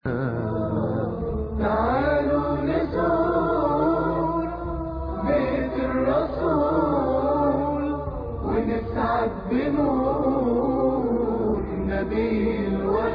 تعالوا نزور بيت الرسول ونسعد بنور نبي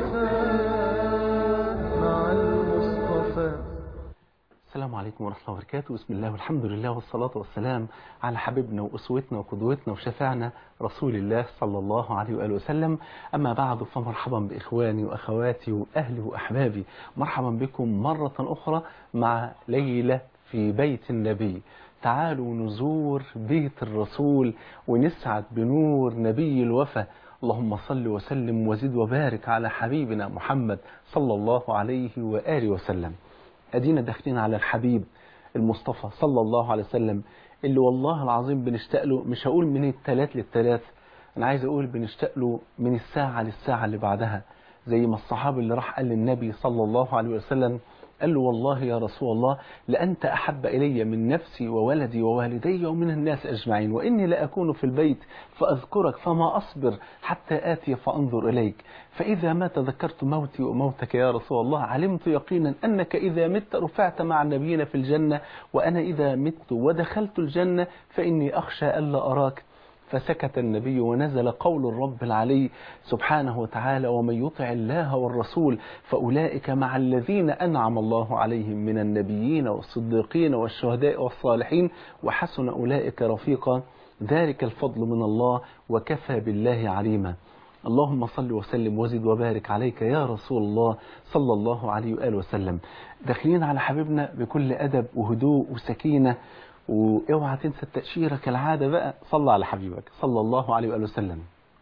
الوفاء مع المصطفى السلام عليكم ورحمة الله وبركاته بسم الله والحمد لله والصلاة والسلام على حبيبنا وأسوتنا وقدوتنا وشفاعنا رسول الله صلى الله عليه وآله وسلم أما بعد فمرحبا بإخواني وأخواتي وأهلي وأحبابي مرحبا بكم مرة أخرى مع ليلة في بيت النبي تعالوا نزور بيت الرسول ونسعد بنور نبي الوفا اللهم صل وسلم وزد وبارك على حبيبنا محمد صلى الله عليه وآله وسلم أدينا داخلين على الحبيب المصطفى صلى الله عليه وسلم اللي والله العظيم بنشتاق له مش هقول من الثلاث للثلاث أنا عايز أقول بنشتاق له من الساعة للساعة اللي بعدها زي ما الصحابي اللي راح قال للنبي صلى الله عليه وسلم قال له والله يا رسول الله لأنت أحب إلي من نفسي وولدي ووالدي ومن الناس أجمعين وإني لأكون في البيت فأذكرك فما أصبر حتى آتي فأنظر إليك فإذا ما تذكرت موتي وموتك يا رسول الله علمت يقينا أنك إذا مت رفعت مع النبيين في الجنة وأنا إذا مت ودخلت الجنة فإني أخشى ألا أراك فسكت النبي ونزل قول الرب العلي سبحانه وتعالى ومن يطع الله والرسول فأولئك مع الذين أنعم الله عليهم من النبيين والصديقين والشهداء والصالحين وحسن أولئك رفيقا ذلك الفضل من الله وكفى بالله عليما اللهم صل وسلم وزد وبارك عليك يا رسول الله صلى الله عليه وآله وسلم داخلين على حبيبنا بكل أدب وهدوء وسكينة واوعى تنسى التأشيرة كالعادة بقى صلى على حبيبك صلى الله عليه وآله وسلم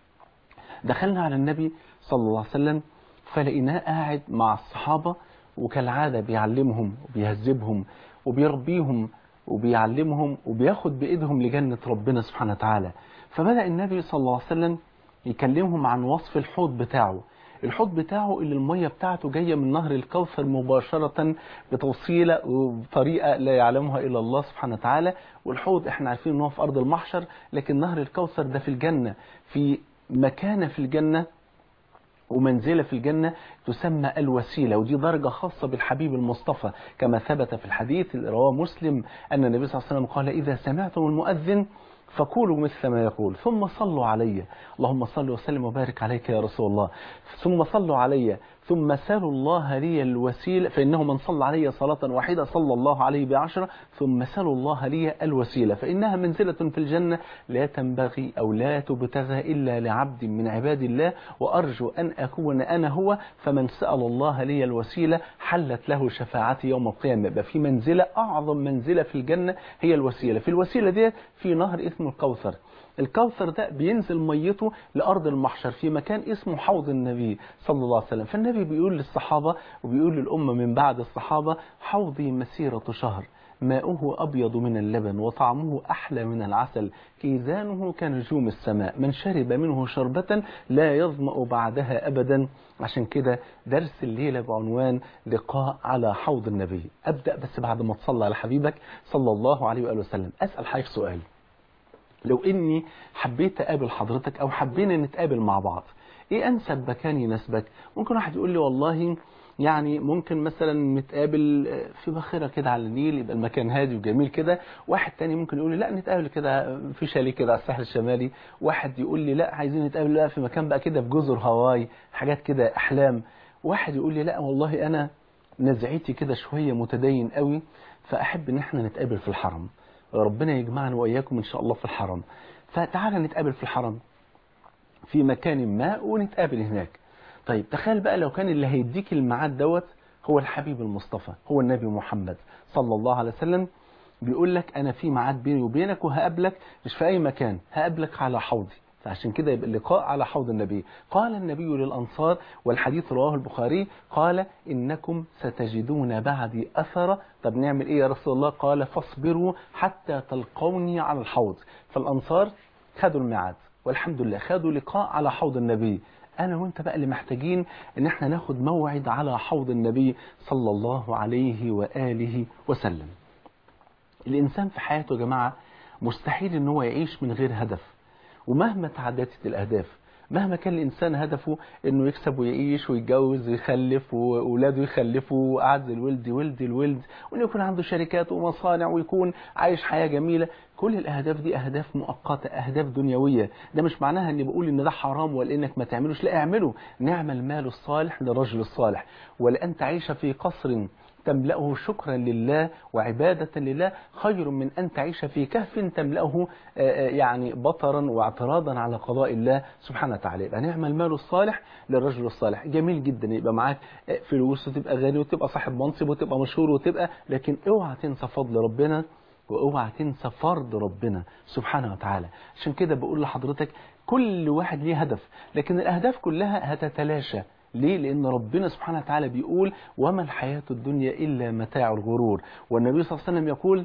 دخلنا على النبي صلى الله عليه وسلم فلقيناه قاعد مع الصحابة وكالعادة بيعلمهم وبيهذبهم وبيربيهم وبيعلمهم وبياخد بإيدهم لجنة ربنا سبحانه وتعالى فبدأ النبي صلى الله عليه وسلم يكلمهم عن وصف الحوض بتاعه الحوض بتاعه اللي المية بتاعته جاية من نهر الكوثر مباشرة بتوصيلة وبطريقة لا يعلمها إلا الله سبحانه وتعالى والحوض احنا عارفين ان هو في أرض المحشر لكن نهر الكوثر ده في الجنة في مكانة في الجنة ومنزلة في الجنة تسمى الوسيلة ودي درجة خاصة بالحبيب المصطفى كما ثبت في الحديث اللي رواه مسلم أن النبي صلى الله عليه وسلم قال إذا سمعتم المؤذن فقولوا مثل ما يقول ثم صلوا علي اللهم صل وسلم وبارك عليك يا رسول الله ثم صلوا علي ثم سلوا الله لي الوسيلة فإنه من صلى علي صلاة واحدة صلى الله عليه بعشرة ثم سلوا الله لي الوسيلة فإنها منزلة في الجنة لا تنبغي أو لا تبتغى إلا لعبد من عباد الله وأرجو أن أكون أنا هو فمن سأل الله لي الوسيلة حلت له شفاعتي يوم القيامة يبقى في منزلة أعظم منزلة في الجنة هي الوسيلة في الوسيلة دي في نهر اسمه الكوثر الكوثر ده بينزل ميته لأرض المحشر في مكان اسمه حوض النبي صلى الله عليه وسلم فالنبي بيقول للصحابة وبيقول للأمة من بعد الصحابة حوضي مسيرة شهر ماؤه أبيض من اللبن وطعمه أحلى من العسل كيزانه كنجوم السماء من شرب منه شربة لا يظمأ بعدها أبدا عشان كده درس الليلة بعنوان لقاء على حوض النبي أبدأ بس بعد ما تصلى على حبيبك صلى الله عليه وآله وسلم أسأل حضرتك سؤال لو اني حبيت اقابل حضرتك او حبينا نتقابل مع بعض ايه انسب مكان يناسبك ممكن واحد يقول لي والله يعني ممكن مثلا نتقابل في باخره كده على النيل يبقى المكان هادي وجميل كده واحد تاني ممكن يقول لي لا نتقابل كده في شاليه كده على الساحل الشمالي واحد يقول لي لا عايزين نتقابل بقى في مكان بقى كده في جزر هاواي حاجات كده احلام واحد يقول لي لا والله انا نزعتي كده شويه متدين قوي فاحب ان احنا نتقابل في الحرم ربنا يجمعنا وإياكم إن شاء الله في الحرم فتعالى نتقابل في الحرم في مكان ما ونتقابل هناك طيب تخيل بقى لو كان اللي هيديك الميعاد دوت هو الحبيب المصطفى هو النبي محمد صلى الله عليه وسلم بيقول لك أنا في ميعاد بيني وبينك وهقابلك مش في أي مكان هقابلك على حوضي فعشان كده يبقى اللقاء على حوض النبي قال النبي للأنصار والحديث رواه البخاري قال إنكم ستجدون بعدي أثر طب نعمل إيه يا رسول الله قال فاصبروا حتى تلقوني على الحوض فالأنصار خدوا الميعاد والحمد لله خدوا لقاء على حوض النبي أنا وأنت بقى اللي محتاجين إن احنا ناخد موعد على حوض النبي صلى الله عليه وآله وسلم الإنسان في حياته يا جماعة مستحيل إن هو يعيش من غير هدف ومهما تعددت الأهداف مهما كان الإنسان هدفه إنه يكسب ويعيش ويتجوز ويخلف وأولاده يخلفوا وأعز الولد ولد الولد وإنه يكون عنده شركات ومصانع ويكون عايش حياة جميلة كل الأهداف دي أهداف مؤقتة أهداف دنيوية ده مش معناها إني بقول إن ده حرام ولا إنك ما تعملوش لا اعمله نعم المال الصالح للرجل الصالح ولأن تعيش في قصر تملأه شكرا لله وعبادة لله خير من أن تعيش في كهف تملأه يعني بطرا واعتراضا على قضاء الله سبحانه وتعالى يبقى نعم المال الصالح للرجل الصالح جميل جدا يبقى معاك فلوس وتبقى غني وتبقى صاحب منصب وتبقى مشهور وتبقى لكن اوعى تنسى فضل ربنا واوعى تنسى فرض ربنا سبحانه وتعالى عشان كده بقول لحضرتك كل واحد ليه هدف لكن الأهداف كلها هتتلاشى ليه؟ لأن ربنا سبحانه وتعالى بيقول وما الحياة الدنيا إلا متاع الغرور والنبي صلى الله عليه وسلم يقول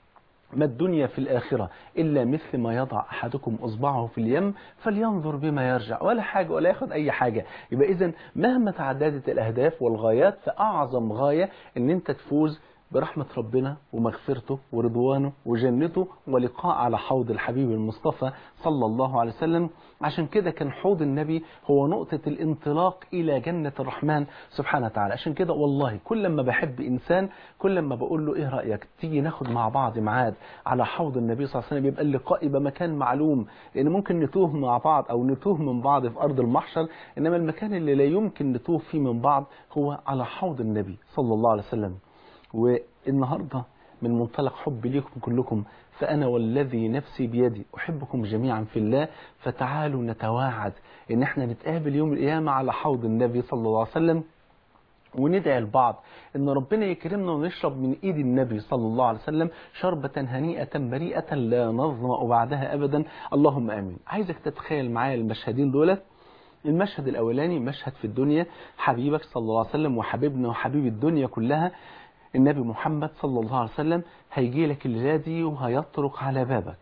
ما الدنيا في الآخرة إلا مثل ما يضع أحدكم أصبعه في اليم فلينظر بما يرجع ولا حاجة ولا ياخد أي حاجة يبقى إذا مهما تعددت الأهداف والغايات فأعظم غاية أن أنت تفوز برحمة ربنا ومغفرته ورضوانه وجنته ولقاء على حوض الحبيب المصطفى صلى الله عليه وسلم عشان كده كان حوض النبي هو نقطة الانطلاق إلى جنة الرحمن سبحانه وتعالى عشان كده والله كل ما بحب إنسان كل ما بقول له إيه رأيك تيجي ناخد مع بعض ميعاد على حوض النبي صلى الله عليه وسلم يبقى اللقاء يبقى مكان معلوم لأن ممكن نتوه مع بعض أو نتوه من بعض في أرض المحشر إنما المكان اللي لا يمكن نتوه فيه من بعض هو على حوض النبي صلى الله عليه وسلم والنهاردة من منطلق حبي ليكم كلكم فأنا والذي نفسي بيدي أحبكم جميعا في الله فتعالوا نتواعد إن احنا نتقابل يوم القيامة على حوض النبي صلى الله عليه وسلم وندعي البعض ان ربنا يكرمنا ونشرب من ايد النبي صلى الله عليه وسلم شربة هنيئة بريئة لا نظمأ بعدها ابدا اللهم امين عايزك تتخيل معايا المشهدين دولت المشهد الاولاني مشهد في الدنيا حبيبك صلى الله عليه وسلم وحبيبنا وحبيب الدنيا كلها النبي محمد صلى الله عليه وسلم هيجي لك الليلة دي وهيطرق على بابك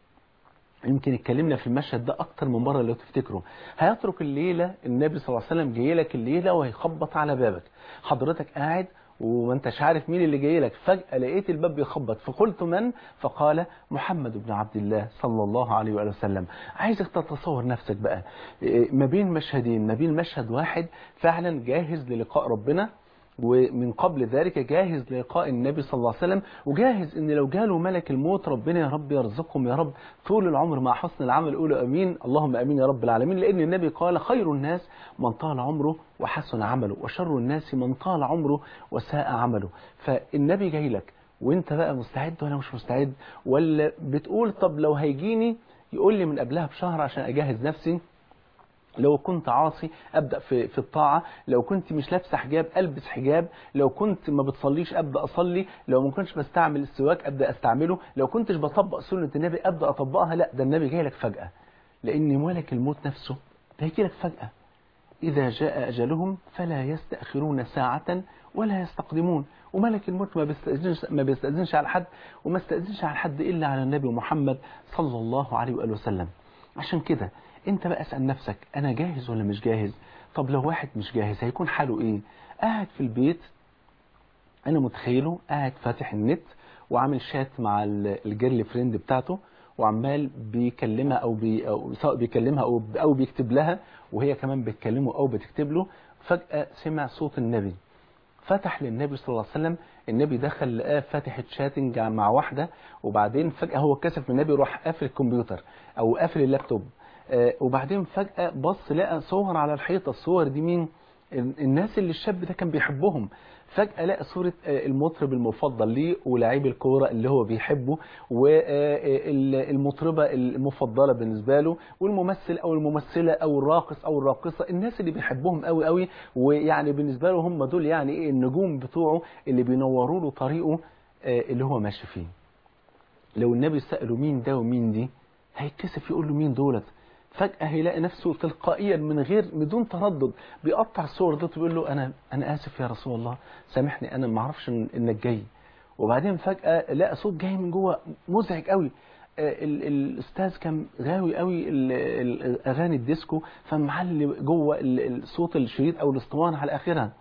يمكن اتكلمنا في المشهد ده اكتر من مره لو تفتكروا هيترك الليله النبي صلى الله عليه وسلم جاي لك الليله وهيخبط على بابك حضرتك قاعد وما انتش عارف مين اللي جاي لك فجاه لقيت الباب بيخبط فقلت من فقال محمد بن عبد الله صلى الله عليه واله وسلم عايزك تتصور نفسك بقى ما بين مشهدين ما بين مشهد واحد فعلا جاهز للقاء ربنا ومن قبل ذلك جاهز للقاء النبي صلى الله عليه وسلم وجاهز ان لو جاله ملك الموت ربنا يا رب يرزقهم يا رب طول العمر مع حسن العمل قولوا امين اللهم امين يا رب العالمين لان النبي قال خير الناس من طال عمره وحسن عمله وشر الناس من طال عمره وساء عمله فالنبي جاي لك وانت بقى مستعد ولا مش مستعد ولا بتقول طب لو هيجيني يقول لي من قبلها بشهر عشان اجهز نفسي لو كنت عاصي ابدا في في الطاعه لو كنت مش لابسه حجاب البس حجاب لو كنت ما بتصليش ابدا اصلي لو ما كنتش بستعمل السواك ابدا استعمله لو كنتش بطبق سنه النبي ابدا اطبقها لا ده النبي جاي لك فجاه لان ملك الموت نفسه هيجي لك فجاه اذا جاء اجلهم فلا يستاخرون ساعه ولا يستقدمون وملك الموت ما بيستأذنش ما بيستأذنش على حد وما استأذنش على حد الا على النبي محمد صلى الله عليه واله وسلم عشان كده انت بقى اسأل نفسك انا جاهز ولا مش جاهز طب لو واحد مش جاهز هيكون حاله ايه قاعد في البيت انا متخيله قاعد فاتح النت وعامل شات مع الجيرل فريند بتاعته وعمال بيكلمها او, بي أو سواء بيكلمها او او بيكتب لها وهي كمان بتكلمه او بتكتب له فجأة سمع صوت النبي فتح للنبي صلى الله عليه وسلم النبي دخل لقاه فاتح تشاتنج مع واحدة وبعدين فجأة هو كسف من النبي وراح قافل الكمبيوتر او قافل اللابتوب آه وبعدين فجأة بص لقى صور على الحيطة الصور دي مين الناس اللي الشاب ده كان بيحبهم فجأة لقى صورة المطرب المفضل ليه ولاعيب الكورة اللي هو بيحبه والمطربة المفضلة بالنسبة له والممثل أو الممثلة أو الراقص أو الراقصة الناس اللي بيحبهم قوي قوي ويعني بالنسبة له هم دول يعني إيه النجوم بتوعه اللي بينوروا له طريقه اللي هو ماشي فيه لو النبي سأله مين ده ومين دي هيتكسف يقول له مين دولت فجأة هيلاقي نفسه تلقائيا من غير بدون تردد بيقطع الصور دي ويقول له أنا أنا آسف يا رسول الله سامحني أنا ما أعرفش إنك جاي وبعدين فجأة لقى صوت جاي من جوه مزعج قوي الأستاذ كان غاوي قوي الأغاني الديسكو فمعلي جوه صوت الشريط أو الاسطوانة على آخرها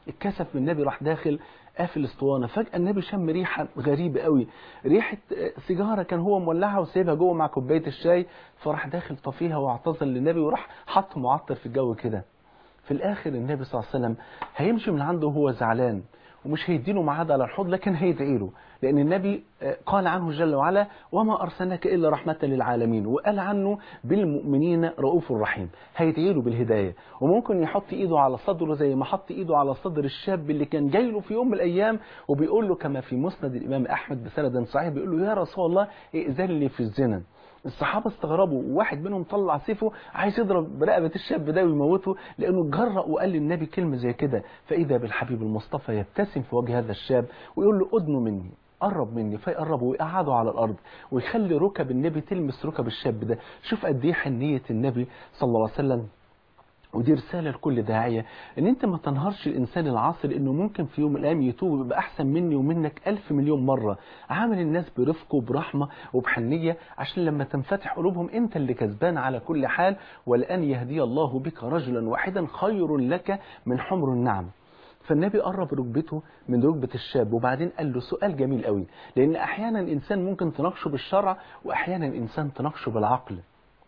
اتكسف من النبي راح داخل قافل اسطوانه فجاه النبي شم ريحه غريبه قوي ريحه سيجاره كان هو مولعها وسايبها جوه مع كوبايه الشاي فراح داخل طفيها واعتذر للنبي وراح حط معطر في الجو كده في الاخر النبي صلى الله عليه وسلم هيمشي من عنده وهو زعلان ومش هيديله ميعاد على الحوض لكن هيدعي له لان النبي قال عنه جل وعلا وما ارسلناك الا رحمه للعالمين وقال عنه بالمؤمنين رؤوف رحيم هيدعي له بالهدايه وممكن يحط ايده على صدره زي ما حط ايده على صدر الشاب اللي كان جاي له في يوم من الايام وبيقول له كما في مسند الامام احمد بسند صحيح بيقول له يا رسول الله ائذن لي في الزنا الصحابة استغربوا وواحد منهم طلع سيفه عايز يضرب برقبة الشاب ده ويموته لأنه جرأ وقال للنبي كلمة زي كده فإذا بالحبيب المصطفى يبتسم في وجه هذا الشاب ويقول له أدنوا مني قرب مني فيقرب ويقعده على الأرض ويخلي ركب النبي تلمس ركب الشاب ده شوف قد ايه حنية النبي صلى الله عليه وسلم ودي رسالة لكل داعية ان انت ما تنهارش الانسان العاصي لانه ممكن في يوم من الايام يتوب ويبقى احسن مني ومنك الف مليون مرة عامل الناس برفق وبرحمة وبحنية عشان لما تنفتح قلوبهم انت اللي كسبان على كل حال ولان يهدي الله بك رجلا واحدا خير لك من حمر النعم فالنبي قرب ركبته من ركبة الشاب وبعدين قال له سؤال جميل قوي لان احيانا الانسان ممكن تناقشه بالشرع واحيانا الانسان تناقشه بالعقل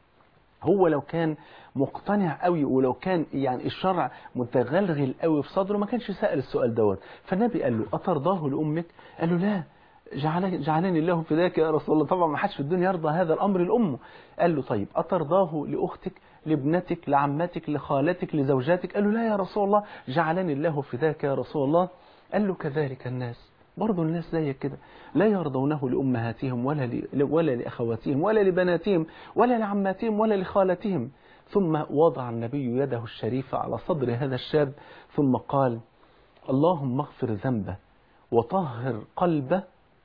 هو لو كان مقتنع قوي ولو كان يعني الشرع متغلغل قوي في صدره ما كانش سأل السؤال دوت فالنبي قال له أترضاه لأمك قال له لا جعلني, جعلني الله فداك يا رسول الله طبعا ما حدش في الدنيا يرضى هذا الأمر لأمه قال له طيب أترضاه لأختك لابنتك لعمتك لخالتك لزوجاتك قال له لا يا رسول الله جعلني الله فداك يا رسول الله قال له كذلك الناس برضه الناس زيك كده لا يرضونه لأمهاتهم ولا ل... ولا لأخواتهم ولا لبناتهم ولا لعماتهم ولا لخالتهم ثم وضع النبي يده الشريفة على صدر هذا الشاب ثم قال اللهم اغفر ذنبه وطهر قلبه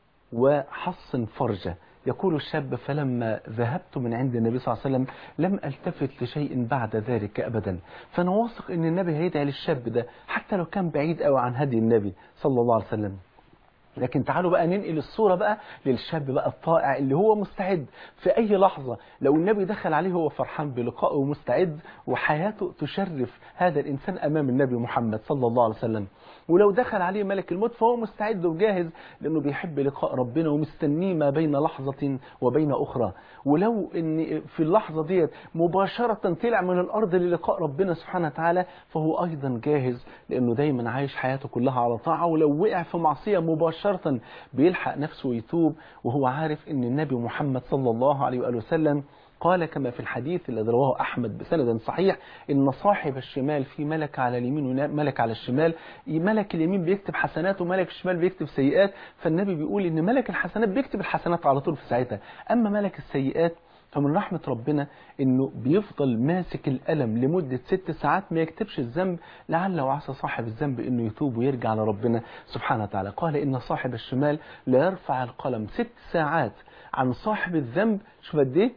وحصن فرجه يقول الشاب فلما ذهبت من عند النبي صلى الله عليه وسلم لم التفت لشيء بعد ذلك ابدا فانا واثق ان النبي هيدعي للشاب ده حتى لو كان بعيد قوي عن هدي النبي صلى الله عليه وسلم لكن تعالوا بقى ننقل الصورة بقى للشاب بقى الطائع اللي هو مستعد في أي لحظة لو النبي دخل عليه هو فرحان بلقائه ومستعد وحياته تشرف هذا الإنسان أمام النبي محمد صلى الله عليه وسلم ولو دخل عليه ملك الموت فهو مستعد وجاهز لأنه بيحب لقاء ربنا ومستنيه ما بين لحظة وبين أخرى ولو إن في اللحظة ديت مباشرة طلع من الأرض للقاء ربنا سبحانه وتعالى فهو أيضا جاهز لأنه دايما عايش حياته كلها على طاعة ولو وقع في معصية مباشرة بيلحق نفسه ويتوب وهو عارف إن النبي محمد صلى الله عليه وآله وسلم قال كما في الحديث الذي رواه أحمد بسند صحيح إن صاحب الشمال في ملك على اليمين وملك على الشمال ملك اليمين بيكتب حسنات وملك الشمال بيكتب سيئات فالنبي بيقول إن ملك الحسنات بيكتب الحسنات على طول في ساعتها أما ملك السيئات فمن رحمة ربنا انه بيفضل ماسك القلم لمدة ست ساعات ما يكتبش الذنب لعل وعسى صاحب الذنب انه يتوب ويرجع لربنا سبحانه وتعالى قال ان صاحب الشمال لا يرفع القلم ست ساعات عن صاحب الذنب شوف قد ايه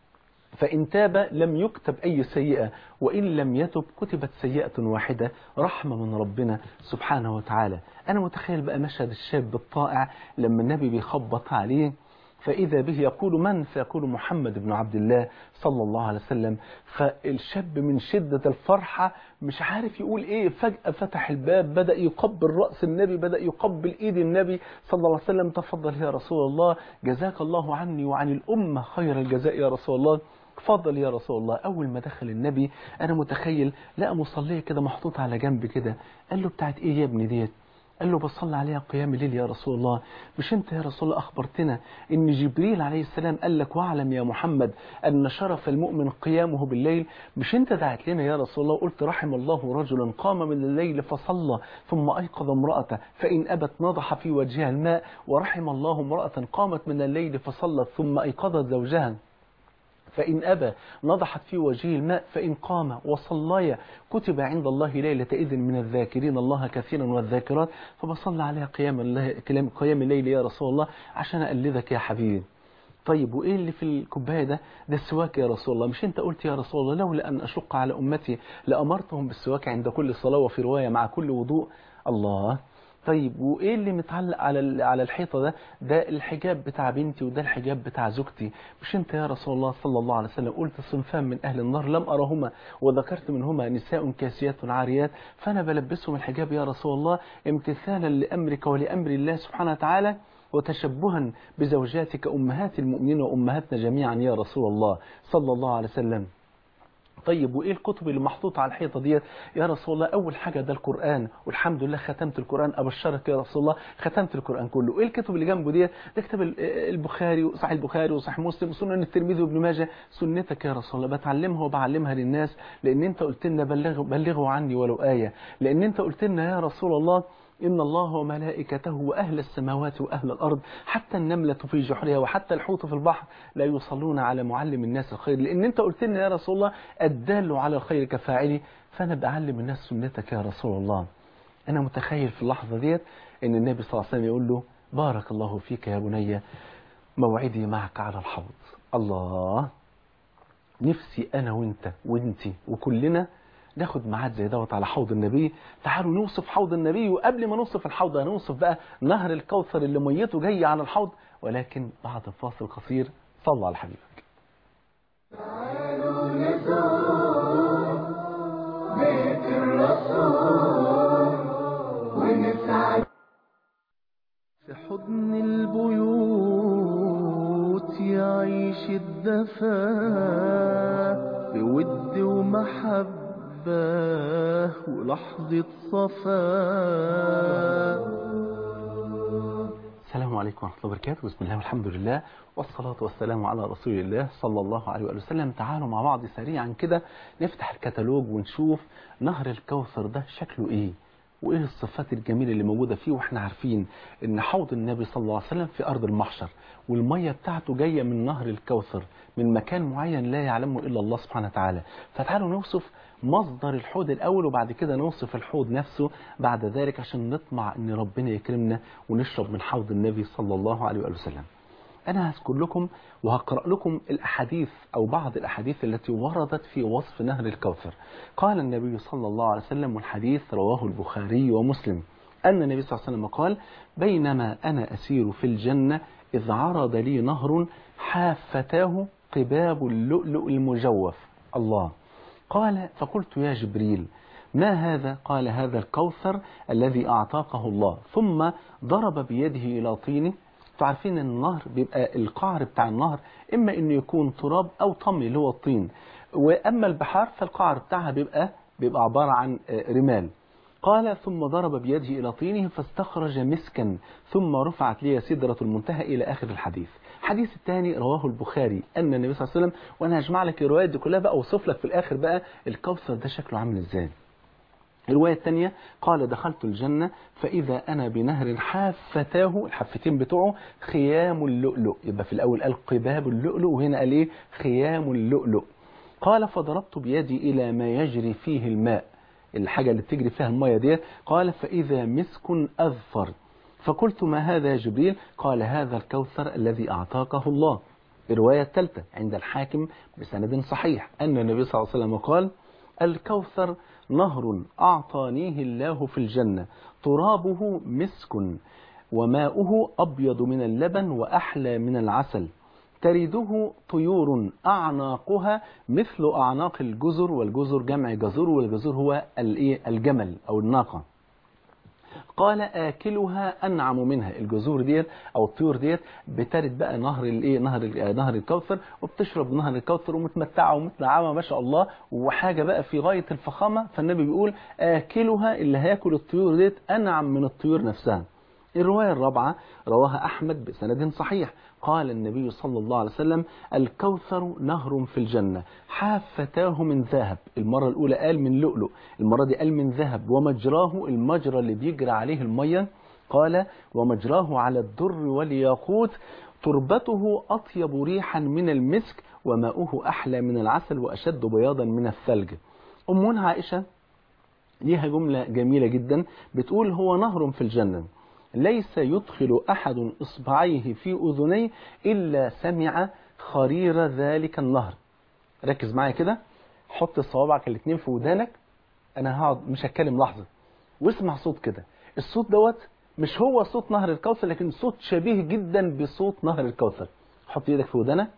فإن تاب لم يكتب أي سيئة وإن لم يتب كتبت سيئة واحدة رحمة من ربنا سبحانه وتعالى أنا متخيل بقى مشهد الشاب الطائع لما النبي بيخبط عليه فإذا به يقول من فيقول محمد بن عبد الله صلى الله عليه وسلم فالشاب من شدة الفرحة مش عارف يقول ايه فجأة فتح الباب بدأ يقبل رأس النبي بدأ يقبل ايد النبي صلى الله عليه وسلم تفضل يا رسول الله جزاك الله عني وعن الأمة خير الجزاء يا رسول الله تفضل يا رسول الله أول ما دخل النبي أنا متخيل لقى مصلية كده محطوط على جنب كده قال له بتاعت إيه يا ابني ديت قال له بصلي عليها قيام الليل يا رسول الله مش انت يا رسول الله أخبرتنا ان جبريل عليه السلام قال لك واعلم يا محمد أن شرف المؤمن قيامه بالليل مش انت دعت لنا يا رسول الله قلت رحم الله رجلا قام من الليل فصلى ثم أيقظ امرأته فإن أبت نضح في وجهها الماء ورحم الله امرأة قامت من الليل فصلت ثم أيقظت زوجها فإن أبى نضحت في وجهه الماء فإن قام وصليا كتب عند الله ليلة إذن من الذاكرين الله كثيرا والذاكرات فبصلى عليها قيام, الله قيام الليل يا رسول الله عشان أقلدك يا حبيبي طيب وإيه اللي في الكوباية ده ده السواك يا رسول الله مش أنت قلت يا رسول الله لولا أن أشق على أمتي لأمرتهم بالسواك عند كل صلاة وفي رواية مع كل وضوء الله طيب وايه اللي متعلق على ال- على الحيطه ده ده الحجاب بتاع بنتي وده الحجاب بتاع زوجتي مش انت يا رسول الله صلى الله عليه وسلم قلت صنفان من اهل النار لم ارهما وذكرت منهما نساء كاسيات عاريات فانا بلبسهم الحجاب يا رسول الله امتثالا لامرك ولامر الله سبحانه وتعالى وتشبها بزوجاتك امهات المؤمنين وامهاتنا جميعا يا رسول الله صلى الله عليه وسلم طيب وايه الكتب اللي محطوطه على الحيطه ديت يا رسول الله اول حاجه ده القران والحمد لله ختمت القران ابشرك يا رسول الله ختمت القران كله ايه الكتب اللي جنبه ديت ده كتاب ال- البخاري وصحيح البخاري وصحيح مسلم وسنن الترمذي وابن ماجه سنتك يا رسول الله بتعلمها وبعلمها للناس لان انت قلت لنا بلغوا بلغوا عني ولو ايه لان انت قلت لنا يا رسول الله إن الله وملائكته وأهل السماوات وأهل الأرض حتى النملة في جحرها وحتى الحوت في البحر لا يصلون على معلم الناس الخير لأن أنت قلت لنا يا رسول الله الدال على الخير كفاعله فأنا بعلم الناس سنتك يا رسول الله أنا متخيل في اللحظة ديت أن النبي صلى الله عليه وسلم يقول له بارك الله فيك يا بني موعدي معك على الحوض الله نفسي أنا وأنت وأنتي وكلنا ناخد ميعاد زي دوت على حوض النبي تعالوا نوصف حوض النبي وقبل ما نوصف الحوض هنوصف بقى نهر الكوثر اللي ميته جاية على الحوض ولكن بعد فاصل قصير صلى على حبيبك تعالوا نزور بيت الرسول ونسعد في حضن البيوت يعيش الدفا بود ومحبة ولحظة صفاء السلام عليكم ورحمة الله وبركاته بسم الله والحمد لله والصلاة والسلام على رسول الله صلى الله عليه وآله وسلم تعالوا مع بعض سريعا كده نفتح الكتالوج ونشوف نهر الكوثر ده شكله ايه وايه الصفات الجميلة اللي موجودة فيه واحنا عارفين ان حوض النبي صلى الله عليه وسلم في ارض المحشر والمية بتاعته جاية من نهر الكوثر من مكان معين لا يعلمه الا الله سبحانه وتعالى فتعالوا نوصف مصدر الحوض الاول وبعد كده نوصف الحوض نفسه بعد ذلك عشان نطمع ان ربنا يكرمنا ونشرب من حوض النبي صلى الله عليه وآله وسلم أنا هذكر لكم وهقرأ لكم الأحاديث أو بعض الأحاديث التي وردت في وصف نهر الكوثر قال النبي صلى الله عليه وسلم والحديث رواه البخاري ومسلم أن النبي صلى الله عليه وسلم قال بينما أنا أسير في الجنة إذ عرض لي نهر حافتاه قباب اللؤلؤ المجوف الله قال فقلت يا جبريل ما هذا قال هذا الكوثر الذي أعطاكه الله ثم ضرب بيده إلى طينه انتوا عارفين ان النهر بيبقى القعر بتاع النهر اما انه يكون تراب او طمي اللي هو الطين واما البحار فالقعر بتاعها بيبقى بيبقى عبارة عن آه، رمال قال ثم ضرب بيده إلى طينه فاستخرج مسكا ثم رفعت لي سدرة المنتهى إلى آخر الحديث الحديث الثاني رواه البخاري أن النبي صلى الله عليه وسلم وأنا هجمع لك الروايات دي كلها بقى أوصف لك في الآخر بقى الكوثر ده شكله عامل إزاي الرواية الثانية قال دخلت الجنة فإذا أنا بنهر حافتاه الحافتين بتوعه خيام اللؤلؤ يبقى في الأول قال قباب اللؤلؤ وهنا قال إيه خيام اللؤلؤ قال فضربت بيدي إلى ما يجري فيه الماء الحاجة اللي بتجري فيها المية ديت قال فإذا مسك أذفر فقلت ما هذا يا جبريل قال هذا الكوثر الذي أعطاكه الله الرواية الثالثة عند الحاكم بسند صحيح أن النبي صلى الله عليه وسلم قال الكوثر نهر أعطانيه الله في الجنة ترابه مسك وماؤه أبيض من اللبن وأحلى من العسل ترده طيور أعناقها مثل أعناق الجزر والجزر جمع جزر والجزر هو الإيه؟ الجمل أو الناقة قال آكلها أنعم منها الجذور ديت أو الطيور ديت بترد بقى نهر الإيه نهر ال- نهر الكوثر وبتشرب نهر الكوثر ومتمتعة ومتنعمة ما شاء الله وحاجة بقى في غاية الفخامة فالنبي بيقول آكلها اللي هياكل الطيور ديت أنعم من الطيور نفسها الرواية الرابعة رواها أحمد بسند صحيح قال النبي صلى الله عليه وسلم الكوثر نهر في الجنة حافتاه من ذهب المرة الأولى قال من لؤلؤ المرة دي قال من ذهب ومجراه المجرى اللي بيجري عليه المية قال ومجراه على الدر والياقوت تربته أطيب ريحا من المسك وماؤه أحلى من العسل وأشد بياضا من الثلج أمنا عائشة ليها جملة جميلة جدا بتقول هو نهر في الجنة ليس يدخل أحد إصبعيه في أذنيه إلا سمع خرير ذلك النهر ركز معايا كده حط صوابعك الاثنين في ودانك أنا هقعد مش هتكلم لحظة واسمع صوت كده الصوت دوت مش هو صوت نهر الكوثر لكن صوت شبيه جدا بصوت نهر الكوثر حط ايدك في ودنك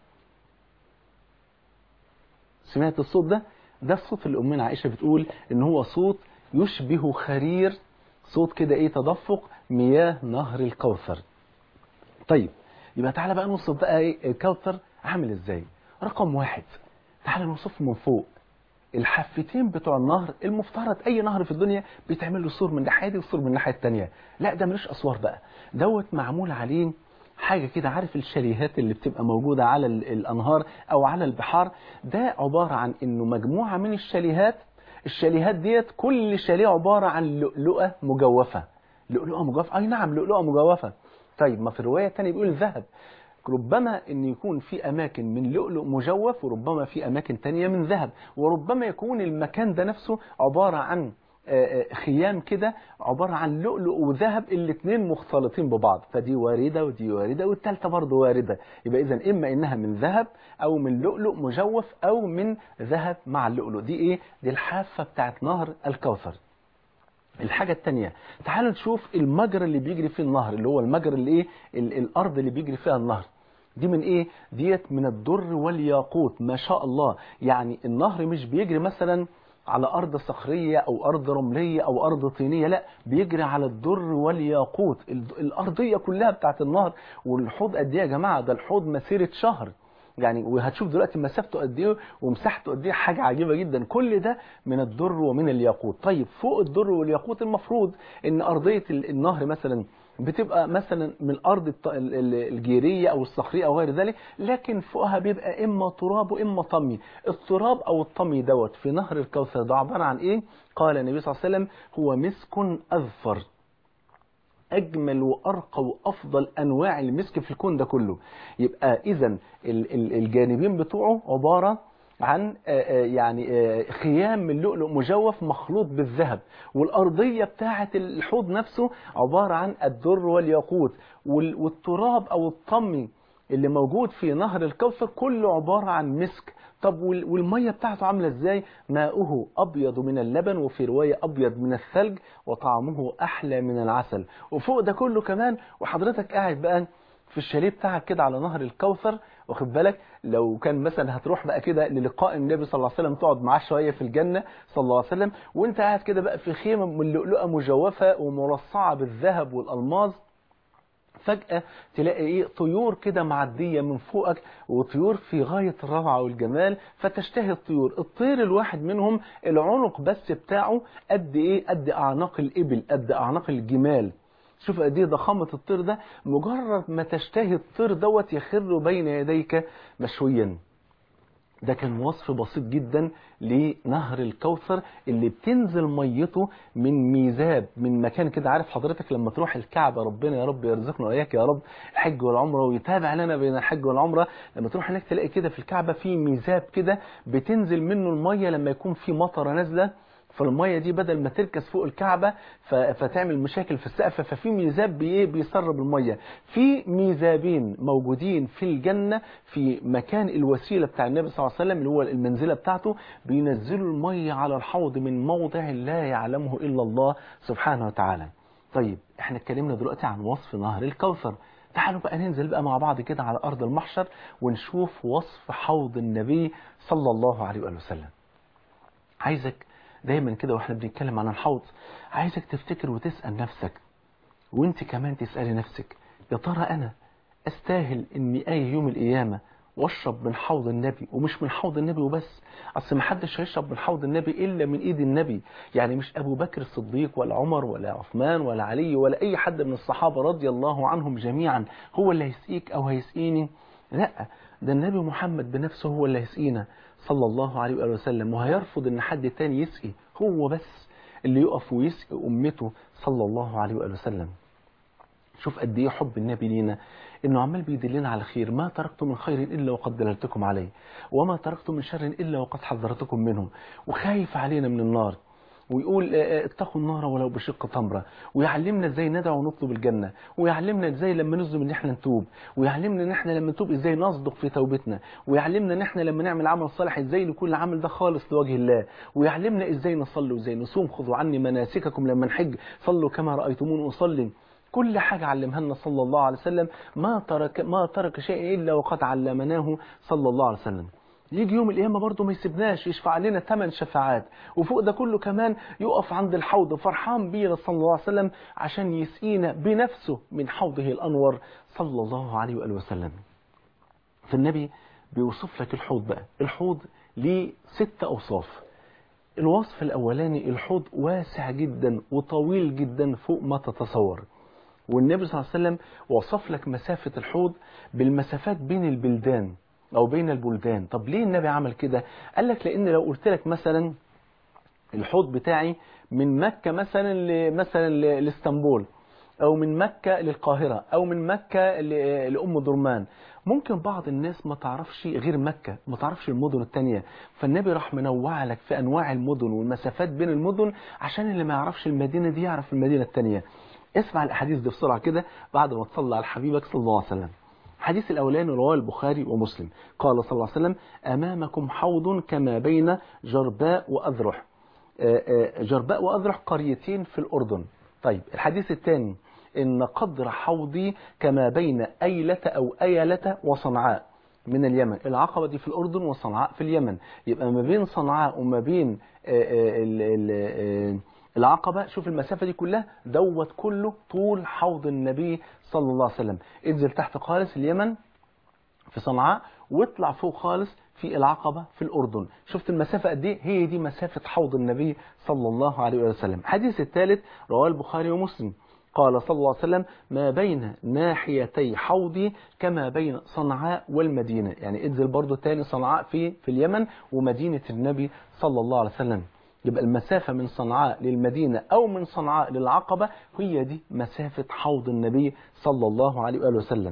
سمعت الصوت ده ده الصوت اللي امنا عائشه بتقول ان هو صوت يشبه خرير صوت كده ايه تدفق مياه نهر الكوثر طيب يبقى تعالى بقى نوصف بقى ايه الكوثر عامل ازاي رقم واحد تعالى نوصفه من فوق الحفتين بتوع النهر المفترض اي نهر في الدنيا بيتعمل له سور من الناحيه دي وسور من الناحيه الثانيه لا ده ملوش اسوار بقى دوت معمول عليه حاجه كده عارف الشاليهات اللي بتبقى موجوده على ال- الانهار او على البحار ده عباره عن انه مجموعه من الشاليهات الشاليهات ديت كل شاليه عباره عن لؤلؤه مجوفه لؤلؤه مجوفه اي نعم لؤلؤه مجوفه طيب ما في الروايه الثانيه بيقول ذهب ربما ان يكون في اماكن من لؤلؤ مجوف وربما في اماكن تانية من ذهب وربما يكون المكان ده نفسه عبارة عن آه، آه، خيام كده عبارة عن لؤلؤ وذهب الاثنين مختلطين ببعض فدي واردة ودي واردة والثالثة برضه واردة يبقى اذا اما انها من ذهب او من لؤلؤ مجوف او من ذهب مع اللؤلؤ دي ايه دي الحافة بتاعت نهر الكوثر الحاجة التانية تعالوا نشوف المجرى اللي بيجري فيه النهر اللي هو المجرى اللي ايه ال- الارض اللي بيجري فيها النهر دي من ايه ديت من الدر والياقوت ما شاء الله يعني النهر مش بيجري مثلا على ارض صخريه او ارض رمليه او ارض طينيه لا بيجري على الدر والياقوت ال- الارضيه كلها بتاعت النهر والحوض قد ايه يا جماعه ده الحوض مسيره شهر يعني وهتشوف دلوقتي مسافته قد ايه ومساحته قد ايه حاجه عجيبه جدا كل ده من الدر ومن الياقوت طيب فوق الدر والياقوت المفروض ان ارضيه ال- النهر مثلا بتبقى مثلا من الارض الط- ال- ال- الجيريه او الصخريه او غير ذلك لكن فوقها بيبقى اما تراب واما طمي التراب او الطمي دوت في نهر الكوثر ده عباره عن ايه قال النبي صلى الله عليه وسلم هو مسك اذفر اجمل وارقى وافضل انواع المسك في الكون ده كله يبقى اذا الجانبين بتوعه عباره عن آه، آه، يعني آه، خيام من لؤلؤ مجوف مخلوط بالذهب والارضيه بتاعه الحوض نفسه عباره عن الدر والياقوت وال- والتراب او الطمي اللي موجود في نهر الكوثر كله عباره عن مسك طب وال- والميه بتاعته عامله ازاي ماؤه ابيض من اللبن وفي روايه ابيض من الثلج وطعمه احلى من العسل وفوق ده كله كمان وحضرتك قاعد بقى في الشاليه بتاعك كده على نهر الكوثر واخد بالك لو كان مثلا هتروح بقى كده للقاء النبي صلى الله عليه وسلم تقعد معاه شويه في الجنه صلى الله عليه وسلم وانت قاعد كده بقى في خيمه من لؤلؤه مجوفه ومرصعه بالذهب والالماظ فجأة تلاقي ايه طيور كده معدية من فوقك وطيور في غاية الروعة والجمال فتشتهي الطيور الطير الواحد منهم العنق بس بتاعه قد ايه قد اعناق الابل قد اعناق الجمال شوف قد ايه ضخامة الطير ده مجرد ما تشتهي الطير دوت يخر بين يديك مشويا ده كان وصف بسيط جدا لنهر الكوثر اللي بتنزل ميته من ميزاب من مكان كده عارف حضرتك لما تروح الكعبة ربنا يا رب يرزقنا وإياك يا رب الحج والعمرة ويتابع لنا بين الحج والعمرة لما تروح هناك تلاقي كده في الكعبة في ميزاب كده بتنزل منه المية لما يكون في مطرة نازلة فالميه دي بدل ما تركز فوق الكعبه ف- فتعمل مشاكل في السقف ففي ميزاب بي- بيسرب الميه في ميزابين موجودين في الجنه في مكان الوسيله بتاع النبي صلى الله عليه وسلم اللي هو المنزله بتاعته بينزلوا الميه على الحوض من موضع لا يعلمه الا الله سبحانه وتعالى طيب احنا اتكلمنا دلوقتي عن وصف نهر الكوثر تعالوا بقى ننزل بقى مع بعض كده على ارض المحشر ونشوف وصف حوض النبي صلى الله عليه وآله وسلم عايزك دايما كده واحنا بنتكلم عن الحوض عايزك تفتكر وتسأل نفسك وانت كمان تسألي نفسك يا ترى انا استاهل اني اي يوم القيامة واشرب من حوض النبي ومش من حوض النبي وبس اصل ما حدش هيشرب من حوض النبي الا من ايد النبي يعني مش ابو بكر الصديق ولا عمر ولا عثمان ولا علي ولا اي حد من الصحابة رضي الله عنهم جميعا هو اللي هيسقيك او هيسقيني لا ده النبي محمد بنفسه هو اللي هيسقينا صلى الله عليه وآله وسلم وهيرفض ان حد تاني يسقي هو بس اللي يقف ويسقي امته صلى الله عليه وآله وسلم شوف قد ايه حب النبي لينا انه عمال بيدلنا على خير ما تركت من خير الا وقد دللتكم عليه وما تركت من شر الا وقد حذرتكم منه وخايف علينا من النار ويقول آه، آه، اتقوا النار ولو بشق تمرة ويعلمنا ازاي ندعو ونطلب الجنة ويعلمنا ازاي لما نظلم ان احنا نتوب ويعلمنا ان احنا لما نتوب ازاي نصدق في توبتنا ويعلمنا ان احنا لما نعمل عمل صالح ازاي نكون العمل ده خالص لوجه الله ويعلمنا ازاي نصلي وازاي نصوم خذوا عني مناسككم لما نحج صلوا كما رأيتمون اصلي كل حاجة علمها لنا صلى الله عليه وسلم ما ترك ما ترك شيء إلا وقد علمناه صلى الله عليه وسلم يجي يوم القيامة برضه ما يسيبناش يشفع لنا ثمان شفاعات وفوق ده كله كمان يقف عند الحوض فرحان بينا صلى الله عليه وسلم عشان يسقينا بنفسه من حوضه الأنور صلى الله عليه وآله وسلم فالنبي بيوصف لك الحوض بقى الحوض ليه ست أوصاف الوصف الأولاني الحوض واسع جدا وطويل جدا فوق ما تتصور والنبي صلى الله عليه وسلم وصف لك مسافة الحوض بالمسافات بين البلدان أو بين البلدان طب ليه النبي عمل كده قال لك لأن لو قلت لك مثلا الحوض بتاعي من مكة مثلا ل- مثلا ل- لاسطنبول أو من مكة للقاهرة أو من مكة ل- لأم درمان ممكن بعض الناس ما تعرفش غير مكة ما تعرفش المدن التانية فالنبي راح منوع لك في أنواع المدن والمسافات بين المدن عشان اللي ما يعرفش المدينة دي يعرف المدينة التانية اسمع الأحاديث دي بسرعة كده بعد ما تصلى على حبيبك صلى الله عليه وسلم الحديث الأولاني رواه البخاري ومسلم قال صلى الله عليه وسلم أمامكم حوض كما بين جرباء وأذرح آه، آه، جرباء وأذرح قريتين في الأردن طيب الحديث الثاني إن قدر حوضي كما بين أيلة أو أيلة وصنعاء من اليمن العقبة دي في الأردن وصنعاء في اليمن يبقى ما بين صنعاء وما بين آه، آه، ال- ال- آه، العقبة شوف المسافة دي كلها دوت كله طول حوض النبي صلى الله عليه وسلم انزل تحت خالص اليمن في صنعاء واطلع فوق خالص في العقبة في الأردن شفت المسافة قد ايه هي دي مسافة حوض النبي صلى الله عليه وسلم الحديث الثالث رواه البخاري ومسلم قال صلى الله عليه وسلم ما بين ناحيتي حوضي كما بين صنعاء والمدينة يعني انزل برضو تاني صنعاء في في اليمن ومدينة النبي صلى الله عليه وسلم يبقى المسافة من صنعاء للمدينة أو من صنعاء للعقبة هي دي مسافة حوض النبي صلى الله عليه وآله وسلم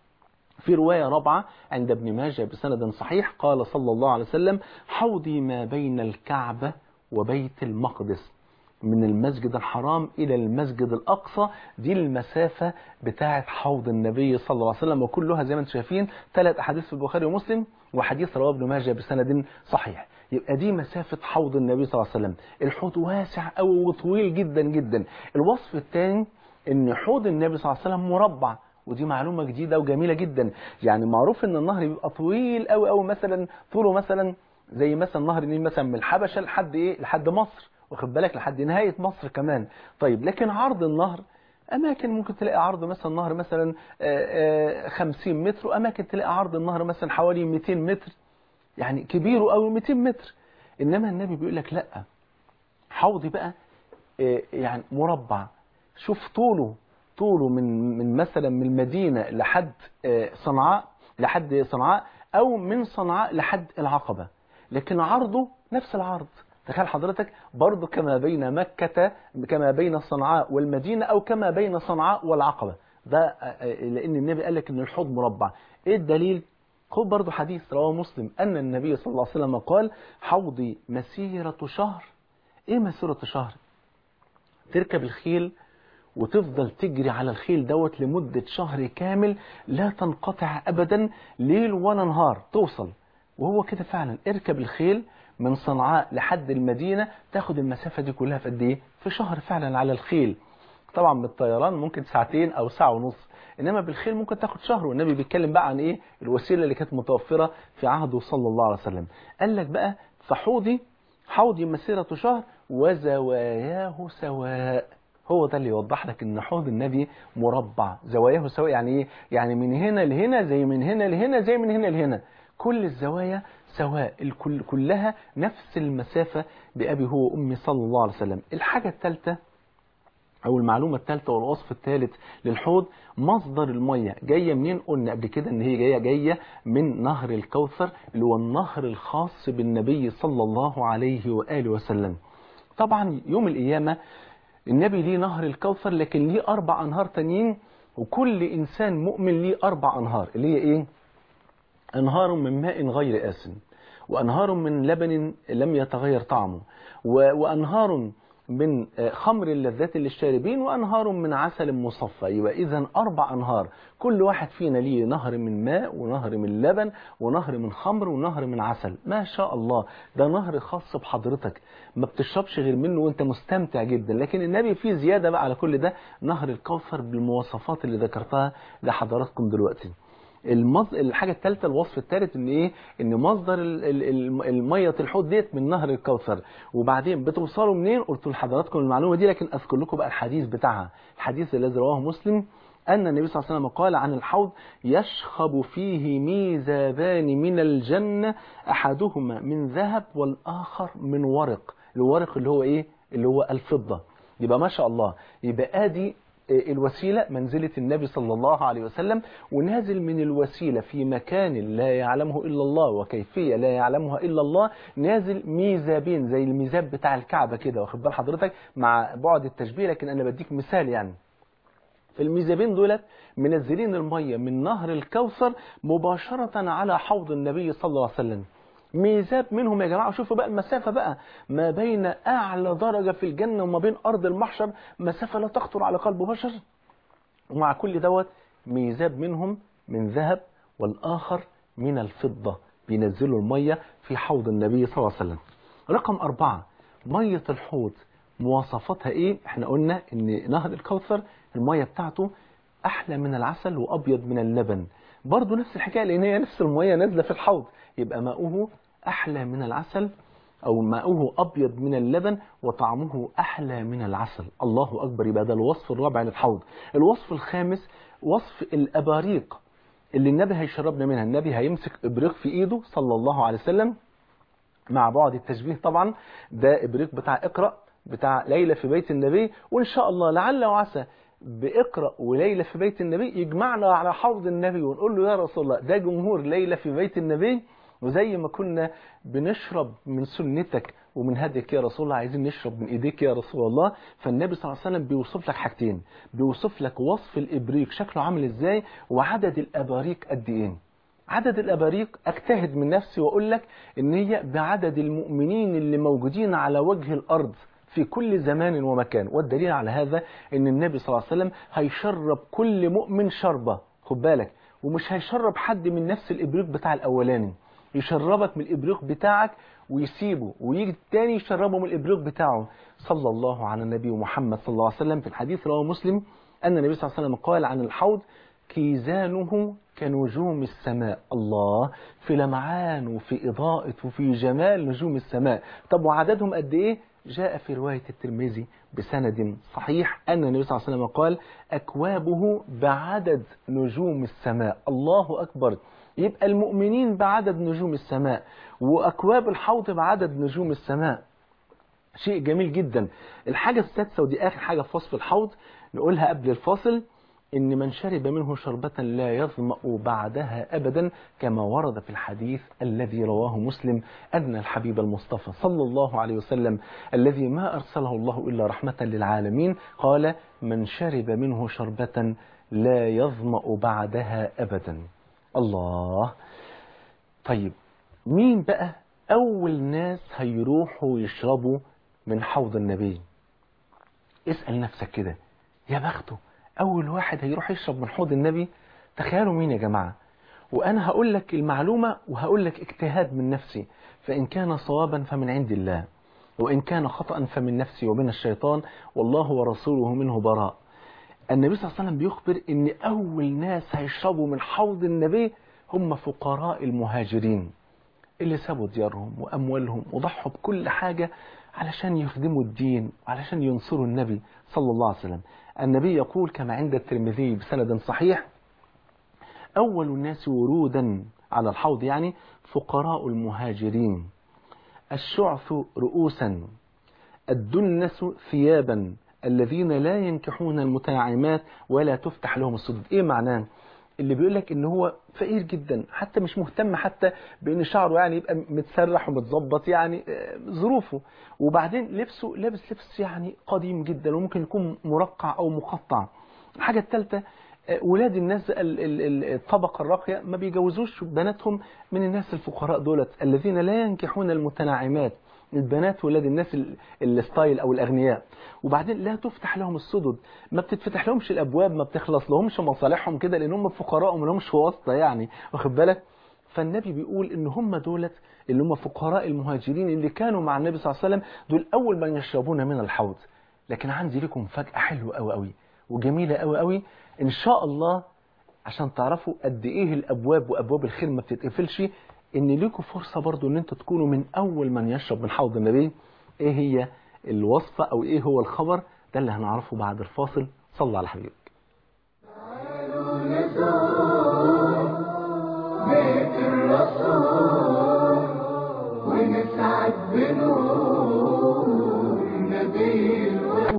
في رواية رابعة عند ابن ماجه بسند صحيح قال صلى الله عليه وسلم حوضي ما بين الكعبة وبيت المقدس من المسجد الحرام إلى المسجد الأقصى دي المسافة بتاعة حوض النبي صلى الله عليه وسلم وكلها زي ما انتم شايفين ثلاث أحاديث في البخاري ومسلم وحديث رواه ابن ماجه بسند صحيح يبقى دي مسافة حوض النبي صلى الله عليه وسلم الحوض واسع أوي وطويل جدا جدا الوصف الثاني ان حوض النبي صلى الله عليه وسلم مربع ودي معلومة جديدة وجميلة جدا يعني معروف ان النهر بيبقى طويل قوي قوي مثلا طوله مثلا زي مثلا نهر النيل مثلا من الحبشة لحد ايه لحد مصر واخد بالك لحد نهاية مصر كمان طيب لكن عرض النهر اماكن ممكن تلاقي عرض مثلا نهر مثلا آه، آه، 50 متر واماكن تلاقي عرض النهر مثلا حوالي 200 متر يعني كبيره قوي 200 متر انما النبي بيقول لك لا حوضي بقى آه، يعني مربع شوف طوله طوله من من مثلا من المدينة لحد آه، صنعاء لحد صنعاء أو من صنعاء لحد العقبة لكن عرضه نفس العرض تخيل حضرتك برضه كما بين مكة كما بين صنعاء والمدينة أو كما بين صنعاء والعقبة ده آه، آه، لأن النبي قال لك إن الحوض مربع إيه الدليل؟ خد برضه حديث رواه مسلم أن النبي صلى الله عليه وسلم قال حوضي مسيرة شهر إيه مسيرة شهر؟ تركب الخيل وتفضل تجري على الخيل دوت لمدة شهر كامل لا تنقطع أبدا ليل ولا نهار توصل وهو كده فعلا اركب الخيل من صنعاء لحد المدينة تاخد المسافة دي كلها في قد ايه في شهر فعلا على الخيل طبعا بالطيران ممكن ساعتين او ساعة ونص انما بالخيل ممكن تاخد شهر والنبي بيتكلم بقى عن ايه الوسيلة اللي كانت متوفرة في عهده صلى الله عليه وسلم قال لك بقى فحوضي حوضي مسيرة شهر وزواياه سواء هو ده اللي يوضح لك ان حوض النبي مربع زواياه سواء يعني ايه يعني من هنا لهنا زي من هنا لهنا زي من هنا لهنا كل الزوايا سواء الكل كلها نفس المسافة بأبي هو وأمي صلى الله عليه وسلم الحاجة الثالثة أو المعلومة الثالثة والوصف الثالث للحوض مصدر المية جاية منين قلنا قبل كده إن هي جاية جاية من نهر الكوثر اللي هو النهر الخاص بالنبي صلى الله عليه وآله وسلم طبعا يوم القيامة النبي ليه نهر الكوثر لكن ليه أربع أنهار تانيين وكل إنسان مؤمن ليه أربع أنهار اللي هي إيه؟ أنهار من ماء غير آسن وأنهار من لبن لم يتغير طعمه و- وأنهار من خمر اللذات للشاربين وأنهار من عسل مصفى يبقى إذا أربع أنهار كل واحد فينا ليه نهر من ماء ونهر من لبن ونهر من خمر ونهر من عسل ما شاء الله ده نهر خاص بحضرتك ما بتشربش غير منه وانت مستمتع جدا لكن النبي فيه زيادة بقى على كل ده نهر الكوثر بالمواصفات اللي ذكرتها لحضراتكم دلوقتي المص... الحاجة الثالثة الوصف الثالث ان ايه ان مصدر ال- ال- ال- المية الحوض ديت من نهر الكوثر وبعدين بتوصلوا منين قلت لحضراتكم المعلومة دي لكن اذكر لكم بقى الحديث بتاعها الحديث الذي رواه مسلم أن النبي صلى الله عليه وسلم قال عن الحوض يشخب فيه ميزابان من الجنة أحدهما من ذهب والآخر من ورق الورق اللي هو إيه اللي هو الفضة يبقى ما شاء الله يبقى آدي الوسيلة منزلة النبي صلى الله عليه وسلم ونازل من الوسيلة في مكان لا يعلمه إلا الله وكيفية لا يعلمها إلا الله نازل ميزابين زي الميزاب بتاع الكعبة كده واخد بال حضرتك مع بعد التشبيه لكن أنا بديك مثال يعني في الميزابين دولت منزلين المية من نهر الكوثر مباشرة على حوض النبي صلى الله عليه وسلم ميزاب منهم يا جماعة شوفوا بقى المسافة بقى ما بين أعلى درجة في الجنة وما بين أرض المحشر مسافة لا تخطر على قلب بشر ومع كل دوت ميزاب منهم من ذهب والآخر من الفضة بينزلوا المية في حوض النبي صلى الله عليه وسلم رقم أربعة مية الحوض مواصفاتها ايه احنا قلنا ان نهر الكوثر المية بتاعته احلى من العسل وابيض من اللبن برضه نفس الحكاية لان هي نفس المية نازلة في الحوض يبقى ماؤه احلى من العسل او ماؤه ابيض من اللبن وطعمه احلى من العسل الله اكبر يبقى ده الوصف الرابع للحوض الوصف الخامس وصف الاباريق اللي النبي هيشربنا منها النبي هيمسك ابريق في ايده صلى الله عليه وسلم مع بعض التشبيه طبعا ده ابريق بتاع اقرأ بتاع ليلة في بيت النبي وإن شاء الله لعل وعسى بإقرأ وليلة في بيت النبي يجمعنا على حوض النبي ونقول له يا رسول الله ده جمهور ليلة في بيت النبي وزي ما كنا بنشرب من سنتك ومن هديك يا رسول الله عايزين نشرب من ايديك يا رسول الله فالنبي صلى الله عليه وسلم بيوصف لك حاجتين بيوصف لك وصف الابريق شكله عامل ازاي وعدد الاباريق قد ايه عدد الاباريق اجتهد من نفسي واقول لك ان هي بعدد المؤمنين اللي موجودين على وجه الارض في كل زمان ومكان والدليل على هذا ان النبي صلى الله عليه وسلم هيشرب كل مؤمن شربة خد بالك ومش هيشرب حد من نفس الابريق بتاع الاولاني يشربك من الابريق بتاعك ويسيبه ويجي التاني يشربه من الابريق بتاعه صلى الله على النبي محمد صلى الله عليه وسلم في الحديث رواه مسلم ان النبي صلى الله عليه وسلم قال عن الحوض كيزانه كنجوم السماء الله في لمعان وفي إضاءة وفي جمال نجوم السماء طب وعددهم قد إيه جاء في رواية الترمذي بسند صحيح أن النبي صلى الله عليه وسلم قال أكوابه بعدد نجوم السماء الله أكبر يبقى المؤمنين بعدد نجوم السماء وأكواب الحوض بعدد نجوم السماء شيء جميل جدا الحاجة السادسة ودي آخر حاجة في وصف الحوض نقولها قبل الفاصل إن من شرب منه شربة لا يظمأ بعدها أبدا كما ورد في الحديث الذي رواه مسلم أن الحبيب المصطفى صلى الله عليه وسلم الذي ما أرسله الله إلا رحمة للعالمين قال من شرب منه شربة لا يظمأ بعدها أبدا الله طيب مين بقى أول ناس هيروحوا يشربوا من حوض النبي اسأل نفسك كده يا بخته أول واحد هيروح يشرب من حوض النبي تخيلوا مين يا جماعة وأنا هقول لك المعلومة وهقول لك اجتهاد من نفسي فإن كان صوابا فمن عند الله وإن كان خطأ فمن نفسي ومن الشيطان والله ورسوله منه براء النبي صلى الله عليه وسلم بيخبر ان اول ناس هيشربوا من حوض النبي هم فقراء المهاجرين اللي سابوا ديارهم واموالهم وضحوا بكل حاجة علشان يخدموا الدين وعلشان ينصروا النبي صلى الله عليه وسلم النبي يقول كما عند الترمذي بسند صحيح اول الناس ورودا على الحوض يعني فقراء المهاجرين الشعث رؤوسا الدنس ثيابا الذين لا ينكحون المتنعمات ولا تفتح لهم الصدود ايه معناه اللي بيقول لك ان هو فقير جدا حتى مش مهتم حتى بان شعره يعني يبقى متسرح ومتظبط يعني ظروفه وبعدين لبسه لابس لبس يعني قديم جدا وممكن يكون مرقع او مقطع الحاجه الثالثه ولاد الناس الطبقة الراقية ما بيجوزوش بناتهم من الناس الفقراء دولت الذين لا ينكحون المتناعمات البنات ولاد الناس ال- الستايل او الاغنياء وبعدين لا تفتح لهم السدد ما بتتفتح لهمش الابواب ما بتخلص لهمش مصالحهم كده لان هم فقراء وما لهمش واسطه يعني واخد بالك فالنبي بيقول ان هم دولت اللي هم فقراء المهاجرين اللي كانوا مع النبي صلى الله عليه وسلم دول اول من يشربون من الحوض لكن عندي لكم مفاجاه حلوه قوي قوي وجميله قوي قوي ان شاء الله عشان تعرفوا قد ايه الابواب وابواب الخير ما بتتقفلش ان ليكم فرصه برضو ان انتوا تكونوا من اول من يشرب من حوض النبي ايه هي الوصفه او ايه هو الخبر ده اللي هنعرفه بعد الفاصل صلى على حبيبك بيت الرسول ونسعد بنور نبي الوحي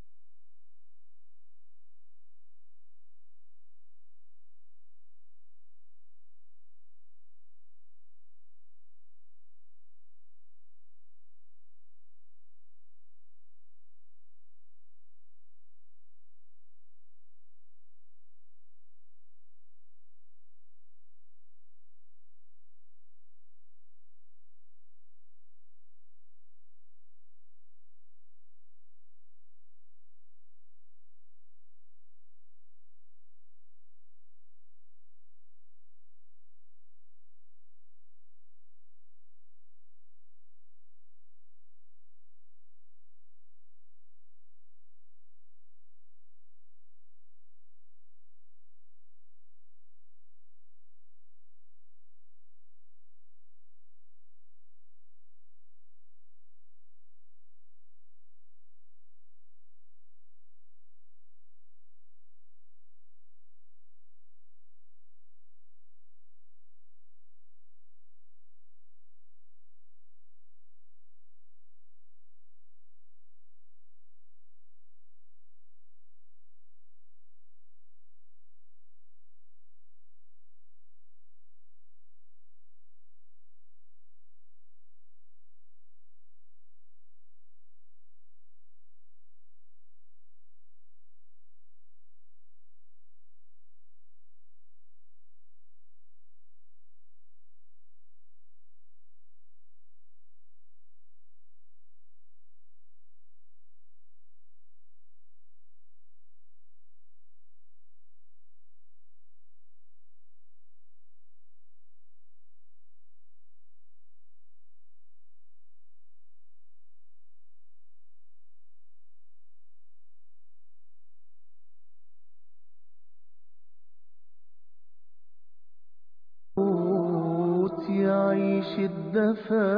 موت يعيش الدفا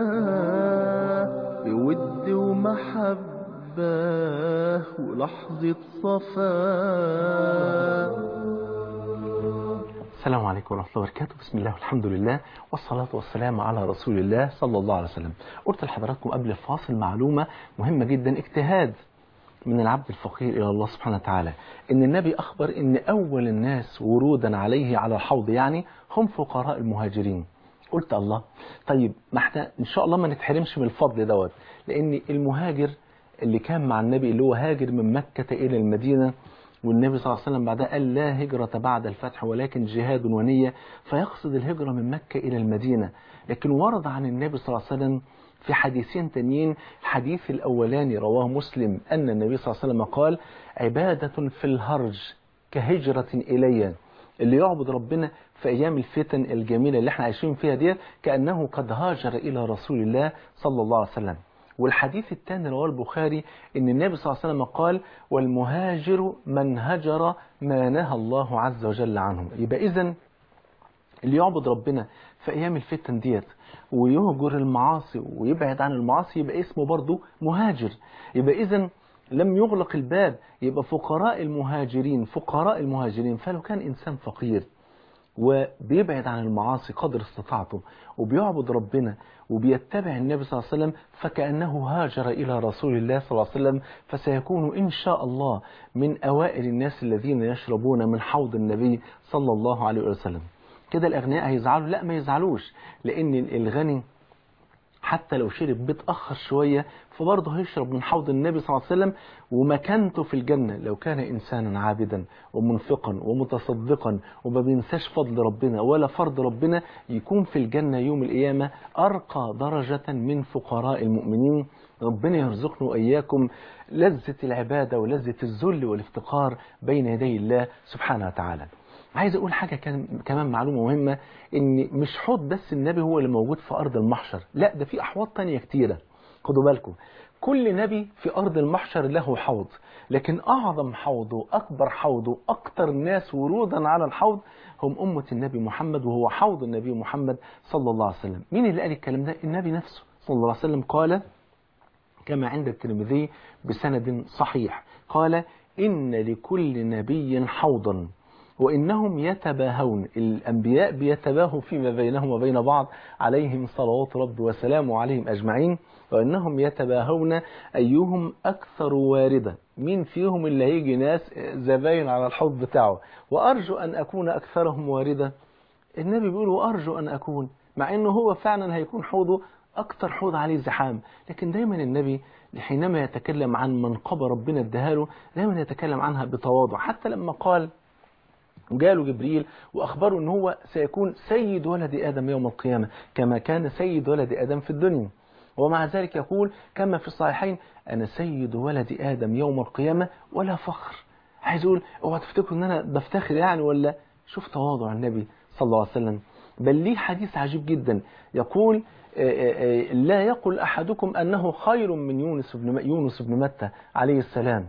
بود ومحبة ولحظة صفاء السلام عليكم ورحمة الله وبركاته بسم الله والحمد لله والصلاة والسلام على رسول الله صلى الله عليه وسلم قلت لحضراتكم قبل الفاصل معلومة مهمة جدا اجتهاد من العبد الفقير إلى الله سبحانه وتعالى إن النبي أخبر إن أول الناس ورودا عليه على الحوض يعني هم فقراء المهاجرين قلت الله طيب ما احنا إن شاء الله ما نتحرمش من الفضل دوت لأن المهاجر اللي كان مع النبي اللي هو هاجر من مكة إلى المدينة والنبي صلى الله عليه وسلم بعدها قال لا هجرة بعد الفتح ولكن جهاد ونية فيقصد الهجرة من مكة إلى المدينة لكن ورد عن النبي صلى الله عليه وسلم في حديثين تانيين الحديث الأولاني رواه مسلم أن النبي صلى الله عليه وسلم قال عبادة في الهرج كهجرة إلي اللي يعبد ربنا في أيام الفتن الجميلة اللي احنا عايشين فيها دي كأنه قد هاجر إلى رسول الله صلى الله عليه وسلم والحديث الثاني رواه البخاري ان النبي صلى الله عليه وسلم قال والمهاجر من هجر ما نهى الله عز وجل عنه يبقى اذا اللي يعبد ربنا في ايام الفتن ديت ويهجر المعاصي ويبعد عن المعاصي يبقى اسمه برضه مهاجر يبقى اذا لم يغلق الباب يبقى فقراء المهاجرين فقراء المهاجرين فلو كان انسان فقير وبيبعد عن المعاصي قدر استطاعته وبيعبد ربنا وبيتبع النبي صلى الله عليه وسلم فكأنه هاجر إلى رسول الله صلى الله عليه وسلم فسيكون إن شاء الله من أوائل الناس الذين يشربون من حوض النبي صلى الله عليه وسلم كده الأغنياء هيزعلوا لا ما يزعلوش لأن الغني حتى لو شرب بيتأخر شوية فبرضه هيشرب من حوض النبي صلى الله عليه وسلم ومكانته في الجنة لو كان إنسانا عابدا ومنفقا ومتصدقا وما بينساش فضل ربنا ولا فرض ربنا يكون في الجنة يوم القيامة أرقى درجة من فقراء المؤمنين ربنا يرزقنا وإياكم لذة العبادة ولذة الذل والافتقار بين يدي الله سبحانه وتعالى عايز اقول حاجه كان كمان معلومه مهمه ان مش حوض بس النبي هو اللي موجود في ارض المحشر لا ده في احواض تانية كتيره خدوا بالكم كل نبي في ارض المحشر له حوض لكن اعظم حوض واكبر حوض واكثر الناس ورودا على الحوض هم امه النبي محمد وهو حوض النبي محمد صلى الله عليه وسلم مين اللي قال الكلام ده النبي نفسه صلى الله عليه وسلم قال كما عند الترمذي بسند صحيح قال ان لكل نبي حوضا وإنهم يتباهون الأنبياء بيتباهوا فيما بينهم وبين بعض عليهم صلوات رب وسلامه عليهم أجمعين وإنهم يتباهون أيهم أكثر واردة مين فيهم اللي هيجي ناس زباين على الحوض بتاعه وأرجو أن أكون أكثرهم واردة النبي بيقول وأرجو أن أكون مع أنه هو فعلا هيكون حوضه أكثر حوض عليه زحام لكن دايما النبي حينما يتكلم عن منقبة ربنا اداها دايما يتكلم عنها بتواضع حتى لما قال وجاله جبريل وأخبره أنه هو سيكون سيد ولد آدم يوم القيامة كما كان سيد ولد آدم في الدنيا ومع ذلك يقول كما في الصحيحين أنا سيد ولد آدم يوم القيامة ولا فخر عايز أقول اوعى تفتكروا أن أنا بفتخر يعني ولا شوف تواضع النبي صلى الله عليه وسلم بل ليه حديث عجيب جدا يقول لا يقل أحدكم أنه خير من يونس بن يونس بن متى عليه السلام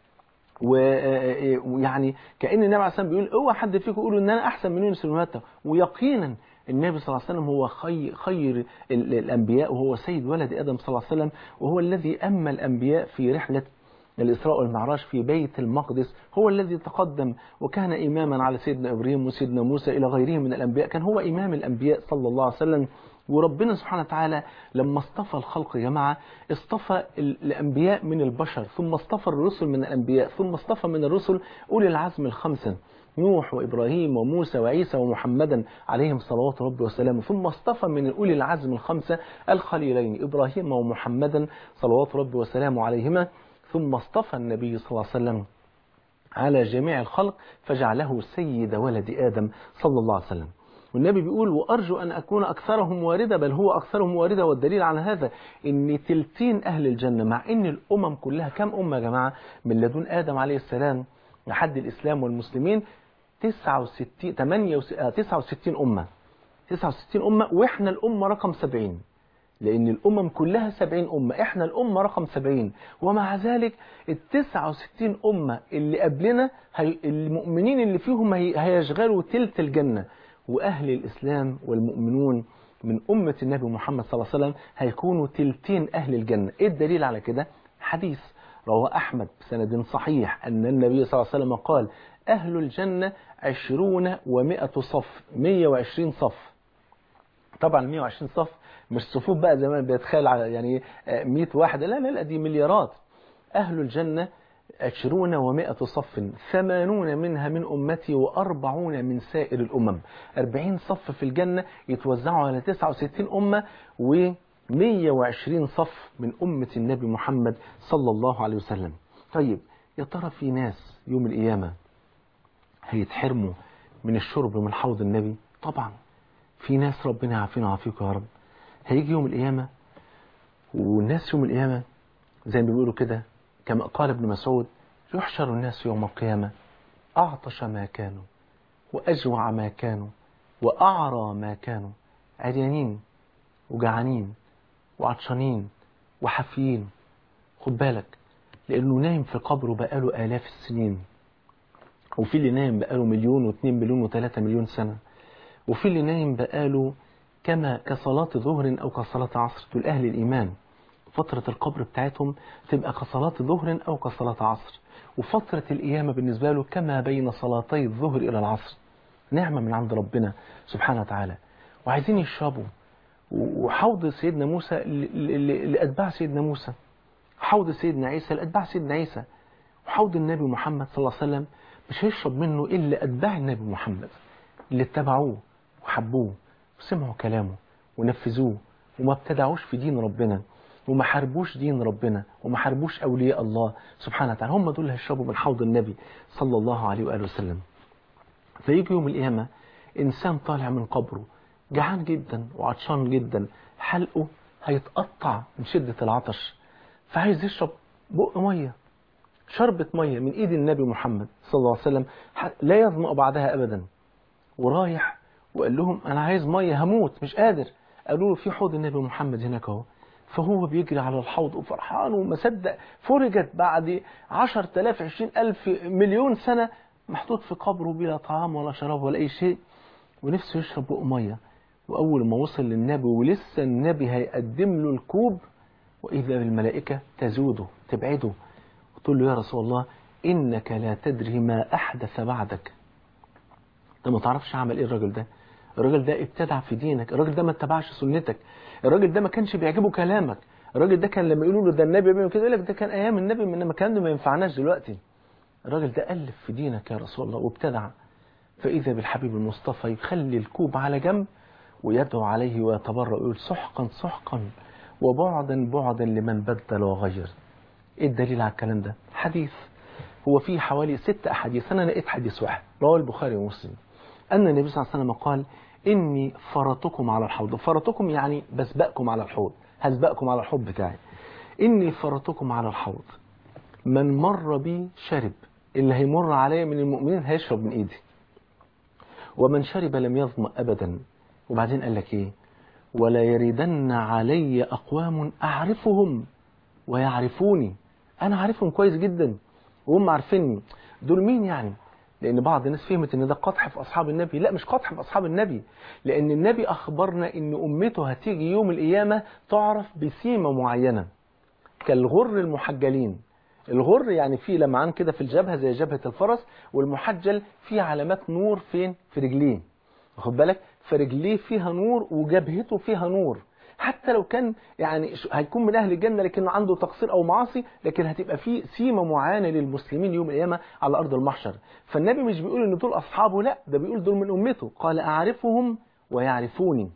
ويعني كأن النبي عليه الصلاة والسلام بيقول اوعى حد فيكم يقول ان انا احسن من يونس بن متى ويقينا النبي صلى الله عليه وسلم هو خير, خير الانبياء وهو سيد ولد ادم صلى الله عليه وسلم وهو الذي اما الانبياء في رحله الإسراء والمعراج في بيت المقدس هو الذي تقدم وكان إماما على سيدنا إبراهيم وسيدنا موسى إلى غيرهم من الأنبياء كان هو إمام الأنبياء صلى الله عليه وسلم وربنا سبحانه وتعالى لما اصطفى الخلق يا جماعة اصطفى الأنبياء من البشر ثم اصطفى الرسل من الأنبياء ثم اصطفى من الرسل أولي العزم الخمسة نوح وإبراهيم وموسى وعيسى ومحمدا عليهم صلوات ربي وسلامه ثم اصطفى من أولي العزم الخمسة الخليلين إبراهيم ومحمدا صلوات ربي وسلامه عليهما ثم اصطفى النبي صلى الله عليه وسلم على جميع الخلق فجعله سيد ولد آدم صلى الله عليه وسلم والنبي بيقول وأرجو أن أكون أكثرهم واردة بل هو أكثرهم واردة والدليل على هذا إن تلتين أهل الجنة مع إن الأمم كلها كم أمة يا جماعة من لدن آدم عليه السلام لحد الإسلام والمسلمين 69 69 أمة 69 أمة وإحنا الأمة رقم 70 لأن الأمم كلها 70 أمة إحنا الأمة رقم 70 ومع ذلك ال 69 أمة اللي قبلنا هي المؤمنين اللي فيهم هيشغلوا تلت الجنة وأهل الإسلام والمؤمنون من أمة النبي محمد صلى الله عليه وسلم هيكونوا تلتين أهل الجنة إيه الدليل على كده حديث رواه أحمد بسند صحيح أن النبي صلى الله عليه وسلم قال أهل الجنة عشرون ومائة صف مية وعشرين صف طبعا 120 صف مش صفوف بقى زي ما بيتخيل على يعني 100 واحد لا لا لا دي مليارات أهل الجنة عشرون ومائة صف ثمانون منها من أمتي وأربعون من سائر الأمم أربعين صف في الجنة يتوزعوا على تسعة وستين أمة ومية وعشرين صف من أمة النبي محمد صلى الله عليه وسلم طيب يا ترى في ناس يوم القيامة هيتحرموا من الشرب من حوض النبي طبعا في ناس ربنا يعافينا ويعافيكم يا رب هيجي يوم القيامة والناس يوم القيامة زي ما بيقولوا كده كما قال ابن مسعود يحشر الناس يوم القيامة أعطش ما كانوا وأجوع ما كانوا وأعرى ما كانوا عريانين وجعانين وعطشانين وحافيين خد بالك لأنه نايم في قبره بقاله آلاف السنين وفي اللي نايم بقاله مليون واثنين مليون وثلاثة مليون سنة وفي اللي نايم بقاله كما كصلاة ظهر أو كصلاة عصر دول أهل الإيمان فترة القبر بتاعتهم تبقى كصلاة ظهر أو كصلاة عصر وفترة القيامة بالنسبة له كما بين صلاتي الظهر إلى العصر نعمة من عند ربنا سبحانه وتعالى وعايزين يشربوا وحوض سيدنا موسى لأتباع سيدنا موسى حوض سيدنا عيسى لأتباع سيدنا عيسى وحوض النبي محمد صلى الله عليه وسلم مش هيشرب منه إلا أتباع النبي محمد اللي اتبعوه وحبوه وسمعوا كلامه ونفذوه وما ابتدعوش في دين ربنا وما حاربوش دين ربنا وما حاربوش أولياء الله سبحانه وتعالى هم دول اللي هيشربوا من حوض النبي صلى الله عليه وآله وسلم فيجي يوم القيامة إنسان طالع من قبره جعان جدا وعطشان جدا حلقه هيتقطع من شدة العطش فعايز يشرب بق مية شربة مية من إيد النبي محمد صلى الله عليه وسلم لا يظمأ بعدها أبدا ورايح وقال لهم أنا عايز مية هموت مش قادر قالوا له في حوض النبي محمد هناك اهو فهو بيجري على الحوض وفرحان ومصدق فرجت بعد عشر تلاف عشرين ألف مليون سنة محطوط في قبره بلا طعام ولا شراب ولا أي شيء ونفسه يشرب بق مية وأول ما وصل للنبي ولسه النبي هيقدم له الكوب وإذا بالملائكة تزوده تبعده وتقول له يا رسول الله إنك لا تدري ما أحدث بعدك انت ما تعرفش عمل ايه الراجل ده الراجل ده ابتدع في دينك الراجل ده ما اتبعش سنتك الراجل ده ما كانش بيعجبه كلامك الراجل ده كان لما يقولوا له ده النبي بيعمل كده يقول لك ده كان ايام النبي انما الكلام ده ما ينفعناش دلوقتي الراجل ده الف في دينك يا رسول الله وابتدع فاذا بالحبيب المصطفى يخلي الكوب على جنب ويدعو عليه ويتبرأ ويقول سحقا سحقا وبعدا بعدا لمن بدل وغير ايه الدليل على الكلام ده حديث هو فيه حوالي ست احاديث انا لقيت حديث واحد رواه البخاري ومسلم ان النبي صلى الله عليه وسلم قال اني فرطكم على الحوض فرطكم يعني بسبقكم على الحوض هسبقكم على الحوض بتاعي اني فرطكم على الحوض من مر بي شرب اللي هيمر عليا من المؤمنين هيشرب من ايدي ومن شرب لم يظمأ ابدا وبعدين قال لك ايه ولا يردن علي اقوام اعرفهم ويعرفوني انا عارفهم كويس جدا وهم عارفيني دول مين يعني لان بعض الناس فهمت ان ده قطح في اصحاب النبي لا مش قطح في اصحاب النبي لان النبي اخبرنا ان امته هتيجي يوم القيامه تعرف بسيمه معينه كالغر المحجلين الغر يعني فيه لمعان كده في الجبهه زي جبهه الفرس والمحجل فيه علامات نور فين في رجليه واخد بالك فرجليه فيها نور وجبهته فيها نور حتى لو كان يعني هيكون من اهل الجنه لكن عنده تقصير او معاصي لكن هتبقى في سيمه معينه للمسلمين يوم القيامه على ارض المحشر فالنبي مش بيقول ان دول اصحابه لا ده بيقول دول من امته قال اعرفهم ويعرفوني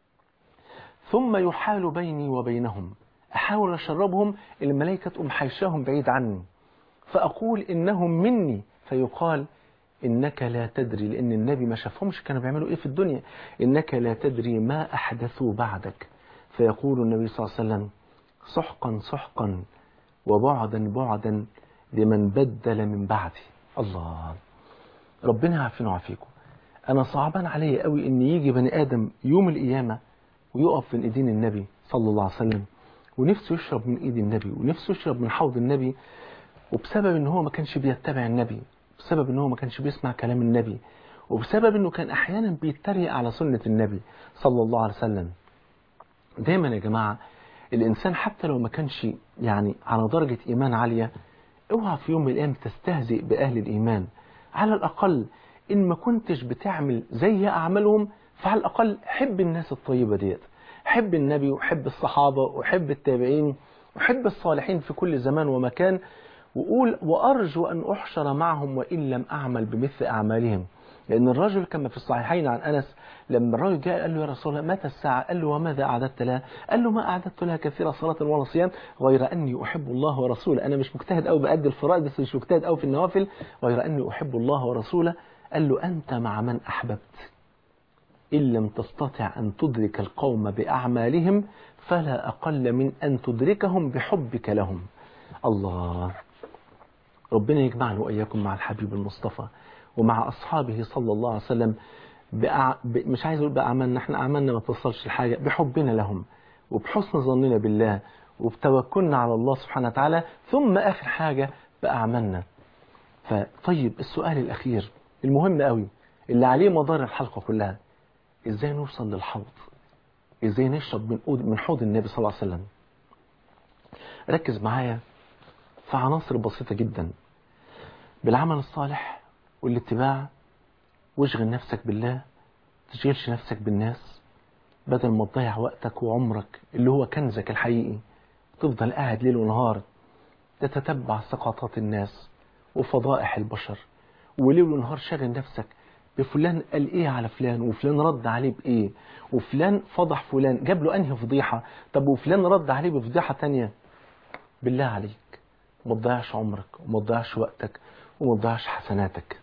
ثم يحال بيني وبينهم احاول اشربهم الملائكه تقوم حيشاهم بعيد عني فاقول انهم مني فيقال إنك لا تدري لأن النبي ما شافهمش كانوا بيعملوا إيه في الدنيا إنك لا تدري ما أحدثوا بعدك فيقول النبي صلى الله عليه وسلم سحقا سحقا وبعدا بعدا لمن بدل من بعدي الله ربنا يعافينا ويعافيكم أنا صعبان علي قوي إن يجي بني آدم يوم القيامة ويقف من إيدين النبي صلى الله عليه وسلم ونفسه يشرب من إيد النبي ونفسه يشرب من حوض النبي وبسبب إن هو ما كانش بيتبع النبي بسبب ان هو ما كانش بيسمع كلام النبي وبسبب انه كان احيانا بيتريق على سنة النبي صلى الله عليه وسلم دايما يا جماعة الانسان حتى لو ما كانش يعني على درجة ايمان عالية اوعى في يوم من الايام تستهزئ باهل الايمان على الاقل ان ما كنتش بتعمل زي اعمالهم فعلى الاقل حب الناس الطيبة ديت حب النبي وحب الصحابة وحب التابعين وحب الصالحين في كل زمان ومكان وقول وأرجو أن أحشر معهم وإن لم أعمل بمثل أعمالهم لأن الرجل كما في الصحيحين عن أنس لما الرجل جاء قال له يا رسول الله متى الساعة قال له وماذا أعددت لها قال له ما أعددت لها كثير صلاة ولا صيام غير أني أحب الله ورسوله أنا مش مجتهد أو بأدي الفرائض بس مش مجتهد أو في النوافل غير أني أحب الله ورسوله قال له أنت مع من أحببت إن لم تستطع أن تدرك القوم بأعمالهم فلا أقل من أن تدركهم بحبك لهم الله ربنا يجمعنا وإياكم مع الحبيب المصطفى ومع أصحابه صلى الله عليه وسلم بأع... ب... مش عايز أقول بأعمالنا احنا أعمالنا ما توصلش لحاجة بحبنا لهم وبحسن ظننا بالله وبتوكلنا على الله سبحانه وتعالى ثم آخر حاجة بأعمالنا فطيب السؤال الأخير المهم قوي اللي عليه مدار الحلقة كلها إزاي نوصل للحوض إزاي نشرب من من حوض النبي صلى الله عليه وسلم ركز معايا في عناصر بسيطة جدا بالعمل الصالح والاتباع واشغل نفسك بالله تشغلش نفسك بالناس بدل ما تضيع وقتك وعمرك اللي هو كنزك الحقيقي تفضل قاعد ليل ونهار تتتبع سقطات الناس وفضائح البشر وليل ونهار شاغل نفسك بفلان قال ايه على فلان وفلان رد عليه بايه وفلان فضح فلان جاب له انهي فضيحة طب وفلان رد عليه بفضيحة تانية بالله عليك ما تضيعش عمرك وما تضيعش وقتك وما تضيعش حسناتك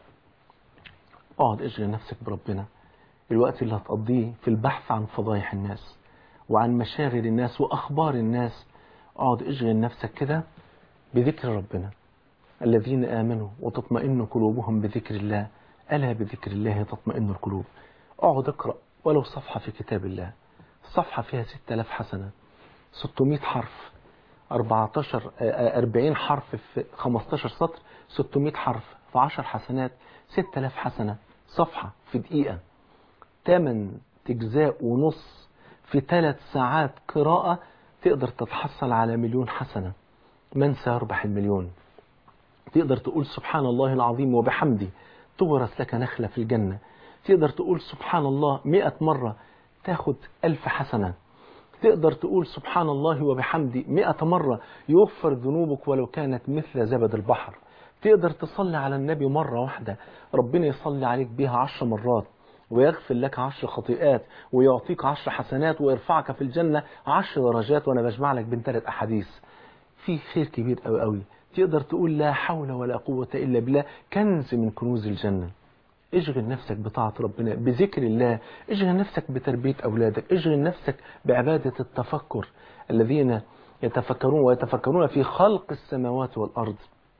اقعد اشغل نفسك بربنا الوقت اللي هتقضيه في البحث عن فضايح الناس وعن مشاغل الناس واخبار الناس اقعد اشغل نفسك كده بذكر ربنا الذين آمنوا وتطمئن قلوبهم بذكر الله ألا بذكر الله تطمئن القلوب اقعد اقرأ ولو صفحة في كتاب الله الصفحة فيها 6000 حسنة 600 حرف 14 آه، 40 حرف في 15 سطر 600 حرف في 10 حسنات 6000 حسنة صفحة في دقيقة 8 تجزاء ونص في 3 ساعات قراءة تقدر تتحصل على مليون حسنة من سيربح المليون تقدر تقول سبحان الله العظيم وبحمده تغرس لك نخلة في الجنة تقدر تقول سبحان الله مئة مرة تاخد ألف حسنة تقدر تقول سبحان الله وبحمده مئة مرة يغفر ذنوبك ولو كانت مثل زبد البحر تقدر تصلي على النبي مرة واحدة ربنا يصلي عليك بها عشر مرات ويغفر لك عشر خطيئات ويعطيك عشر حسنات ويرفعك في الجنة عشر درجات وأنا بجمع لك بين ثلاث أحاديث في خير كبير قوي قوي تقدر تقول لا حول ولا قوة إلا بالله كنز من كنوز الجنة اشغل نفسك بطاعة ربنا بذكر الله اشغل نفسك بتربية أولادك اشغل نفسك بعبادة التفكر الذين يتفكرون ويتفكرون في خلق السماوات والأرض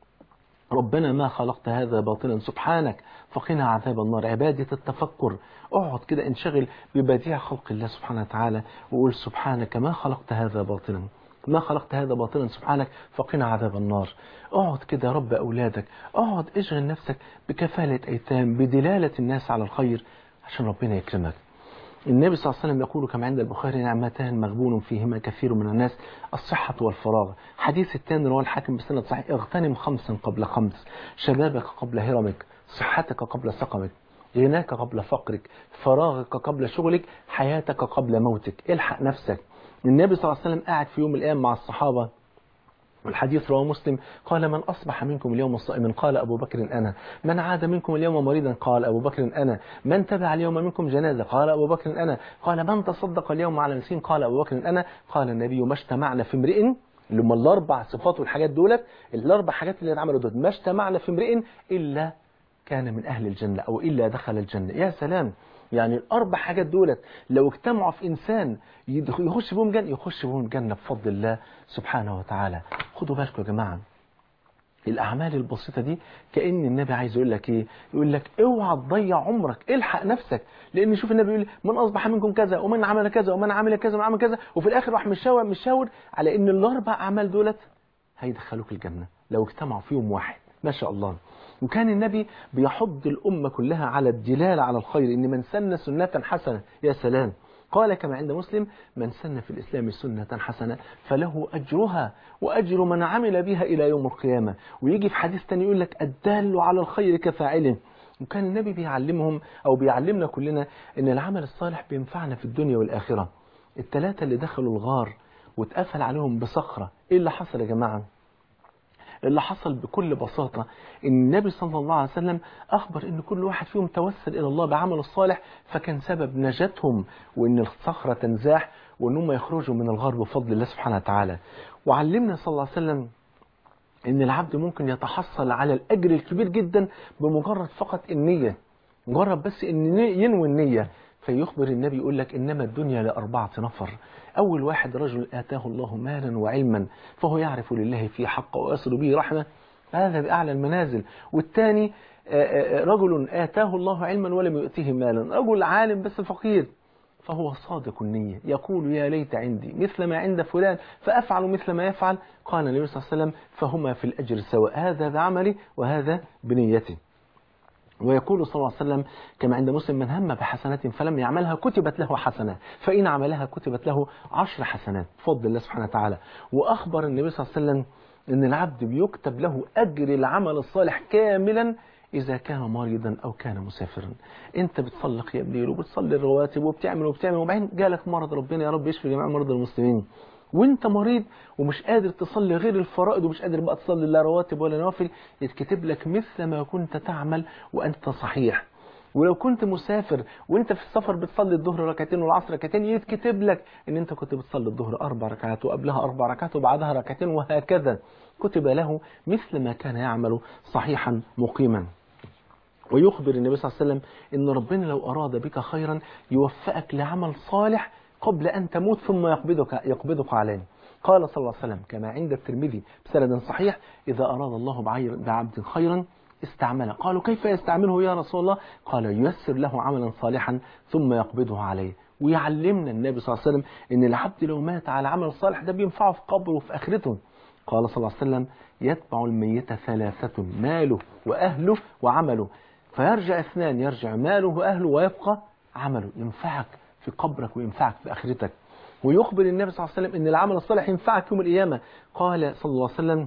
ربنا ما خلقت هذا باطلا سبحانك فقنا عذاب النار عبادة التفكر اقعد كده انشغل ببديع خلق الله سبحانه وتعالى وقول سبحانك ما خلقت هذا باطلا ما خلقت هذا باطلا سبحانك فقنا عذاب النار اقعد كده رب أولادك اقعد اشغل نفسك بكفالة أيتام بدلالة الناس على الخير عشان ربنا يكرمك النبي صلى الله عليه وسلم يقول كما عند البخاري نعمتان مغبون فيهما كثير من الناس الصحة والفراغ حديث الثاني رواه الحاكم بسند صحيح اغتنم خمسا قبل خمس شبابك قبل هرمك صحتك قبل سقمك غناك قبل فقرك فراغك قبل شغلك حياتك قبل موتك الحق نفسك النبي صلى الله عليه وسلم قاعد في يوم من الأيام مع الصحابة والحديث رواه مسلم قال من أصبح منكم اليوم صائما قال أبو بكر أنا من عاد منكم اليوم مريضا قال أبو بكر أنا من تبع اليوم منكم جنازة قال أبو بكر أنا قال من تصدق اليوم على مسكين قال أبو بكر أنا قال النبي ما اجتمعنا في امرئ اللي هم الأربع صفات والحاجات دولت الأربع حاجات اللي اتعملوا دول ما اجتمعنا في امرئ إلا كان من أهل الجنة أو إلا دخل الجنة يا سلام يعني الأربع حاجات دولت لو اجتمعوا في إنسان يخش بهم جنة يخش بهم الجنة بفضل الله سبحانه وتعالى خدوا بالكم يا جماعة الأعمال البسيطة دي كأن النبي عايز يقول لك إيه يقول لك اوعى تضيع عمرك الحق نفسك لأن شوف النبي يقول من أصبح منكم كذا ومن عمل كذا ومن عمل كذا ومن عمل كذا وفي الآخر راح مشاور مشاور على إن الأربع أعمال دولت هيدخلوك الجنة لو اجتمعوا فيهم واحد ما شاء الله وكان النبي بيحض الأمة كلها على الدلالة على الخير إن من سن سنة حسنة يا سلام قال كما عند مسلم من سن في الإسلام سنة حسنة فله أجرها وأجر من عمل بها إلى يوم القيامة ويجي في حديث تاني يقول لك الدال على الخير كفاعله وكان النبي بيعلمهم أو بيعلمنا كلنا إن العمل الصالح بينفعنا في الدنيا والآخرة الثلاثة اللي دخلوا الغار واتقفل عليهم بصخرة إيه اللي حصل يا جماعة اللي حصل بكل بساطة ان النبي صلى الله عليه وسلم أخبر ان كل واحد فيهم توسل إلى الله بعمل الصالح فكان سبب نجاتهم وان الصخرة تنزاح وان هم يخرجوا من الغار بفضل الله سبحانه وتعالى وعلمنا صلى الله عليه وسلم ان العبد ممكن يتحصل على الأجر الكبير جدا بمجرد فقط النية مجرد بس ان ينوي النية فيخبر النبي يقول لك إنما الدنيا لأربعة نفر أول واحد رجل آتاه الله مالا وعلما فهو يعرف لله في حق ويصل به رحمة هذا بأعلى المنازل والثاني رجل آتاه الله علما ولم يؤتيه مالا رجل عالم بس فقير فهو صادق النية يقول يا ليت عندي مثل ما عند فلان فأفعل مثل ما يفعل قال النبي صلى الله عليه وسلم فهما في الأجر سواء هذا بعملي وهذا بنيتي ويقول صلى الله عليه وسلم كما عند مسلم من هم بحسنة فلم يعملها كتبت له حسنة فإن عملها كتبت له عشر حسنات بفضل الله سبحانه وتعالى وأخبر النبي صلى الله عليه وسلم أن العبد بيكتب له أجر العمل الصالح كاملا إذا كان مريضا أو كان مسافرا أنت بتصلي قيام ليل وبتصلي الرواتب وبتعمل وبتعمل وبعدين جالك مرض ربنا يا رب يشفي جميع مرضى المسلمين وانت مريض ومش قادر تصلي غير الفرائض ومش قادر بقى تصلي لا رواتب ولا نوافل يتكتب لك مثل ما كنت تعمل وانت صحيح ولو كنت مسافر وانت في السفر بتصلي الظهر ركعتين والعصر ركعتين يتكتب لك ان انت كنت بتصلي الظهر اربع ركعات وقبلها اربع ركعات وبعدها ركعتين وهكذا كتب له مثل ما كان يعمل صحيحا مقيما ويخبر النبي صلى الله عليه وسلم ان ربنا لو اراد بك خيرا يوفقك لعمل صالح قبل ان تموت ثم يقبضك يقبضك عليه قال صلى الله عليه وسلم كما عند الترمذي بسند صحيح اذا اراد الله بعير- بعبد خيرا استعمله قالوا كيف يستعمله يا رسول الله قال ييسر له عملا صالحا ثم يقبضه عليه ويعلمنا النبي صلى الله عليه وسلم ان العبد لو مات على عمل صالح ده بينفعه في قبره وفي اخرته قال صلى الله عليه وسلم يتبع الميت ثلاثة ماله وأهله وعمله فيرجع اثنان يرجع ماله وأهله ويبقى عمله ينفعك في قبرك وينفعك في آخرتك ويخبر النبي صلى الله عليه وسلم أن العمل الصالح ينفعك يوم القيامة قال صلى الله عليه وسلم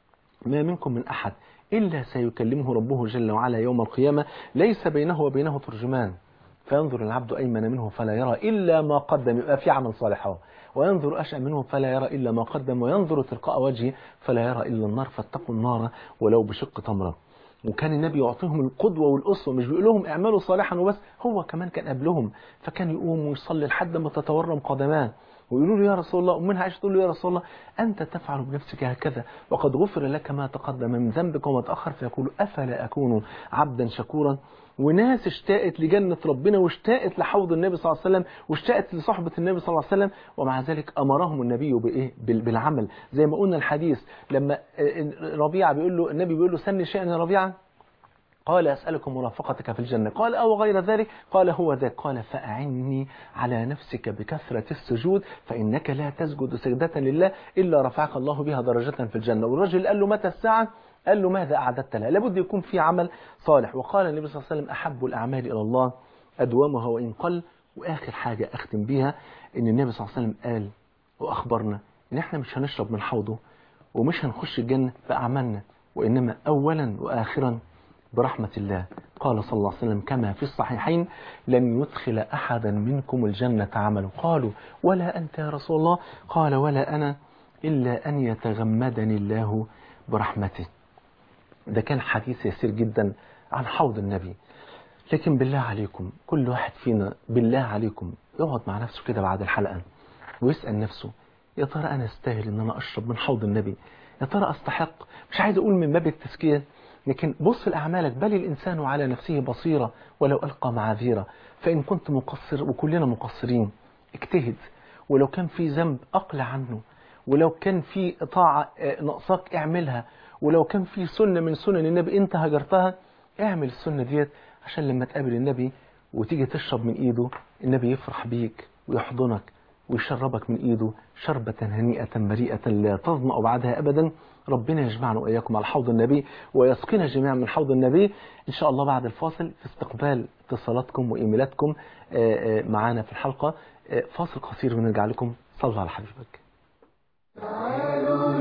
ما منكم من أحد إلا سيكلمه ربه جل وعلا يوم القيامة ليس بينه وبينه ترجمان فينظر العبد أيمن منه فلا يرى إلا ما قدم يبقى في عمل صالح أهو وينظر أشأ منه فلا يرى إلا ما قدم وينظر تلقاء وجهه فلا يرى إلا النار فاتقوا النار ولو بشق تمرة وكان النبي يعطيهم القدوة والأسوة مش بيقول لهم اعملوا صالحا وبس هو كمان كان قبلهم فكان يقوم ويصلي لحد ما تتورم قدماه ويقولوا له يا رسول الله ومنها عائشة تقول له يا رسول الله أنت تفعل بنفسك هكذا وقد غفر لك ما تقدم من ذنبك وما تأخر فيقول أفلا أكون عبدا شكورا وناس اشتاقت لجنة ربنا واشتاقت لحوض النبي صلى الله عليه وسلم واشتاقت لصحبة النبي صلى الله عليه وسلم ومع ذلك أمرهم النبي بإيه بال- بالعمل زي ما قلنا الحديث لما آه، ربيعة بيقول له النبي بيقول له سن شيئا يا ربيعة قال أسألك مرافقتك في الجنة قال أو غير ذلك قال هو ذاك قال فأعني على نفسك بكثرة السجود فإنك لا تسجد سجدة لله إلا رفعك الله بها درجة في الجنة والرجل قال له متى الساعة قال له ماذا أعددت لها لابد يكون في عمل صالح وقال النبي صلى الله عليه وسلم أحب الأعمال إلى الله أدومها وإن قل وآخر حاجة أختم بيها إن النبي صلى الله عليه وسلم قال وأخبرنا إن إحنا مش هنشرب من حوضه ومش هنخش الجنة بأعمالنا وإنما أولا وآخرا برحمة الله قال صلى الله عليه وسلم كما في الصحيحين لن يدخل أحدا منكم الجنة عمله قالوا ولا أنت يا رسول الله قال ولا أنا إلا أن يتغمدني الله برحمته ده كان حديث يسير جدا عن حوض النبي لكن بالله عليكم كل واحد فينا بالله عليكم يقعد مع نفسه كده بعد الحلقة ويسأل نفسه يا ترى أنا استاهل إن أنا أشرب من حوض النبي يا ترى أستحق مش عايز أقول من باب التزكية لكن بص لأعمالك بل الإنسان على نفسه بصيرة ولو ألقى معاذيرة فإن كنت مقصر وكلنا مقصرين اجتهد ولو كان في ذنب أقلع عنه ولو كان في طاعة آه، ناقصاك اعملها ولو كان في سنة من سنن النبي انت هجرتها اعمل السنة ديت عشان لما تقابل النبي وتيجي تشرب من ايده النبي يفرح بيك ويحضنك ويشربك من ايده شربة هنيئة مريئة لا تظمأ بعدها ابدا ربنا يجمعنا واياكم على حوض النبي ويسقينا جميعا من حوض النبي ان شاء الله بعد الفاصل في استقبال اتصالاتكم وايميلاتكم آه، آه، معانا في الحلقة آه، فاصل قصير ونرجع لكم صلوا على حبيبك تعالوا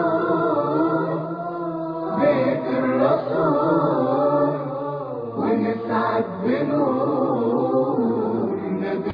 نزور بيت الرسول ونسعد بنور النبي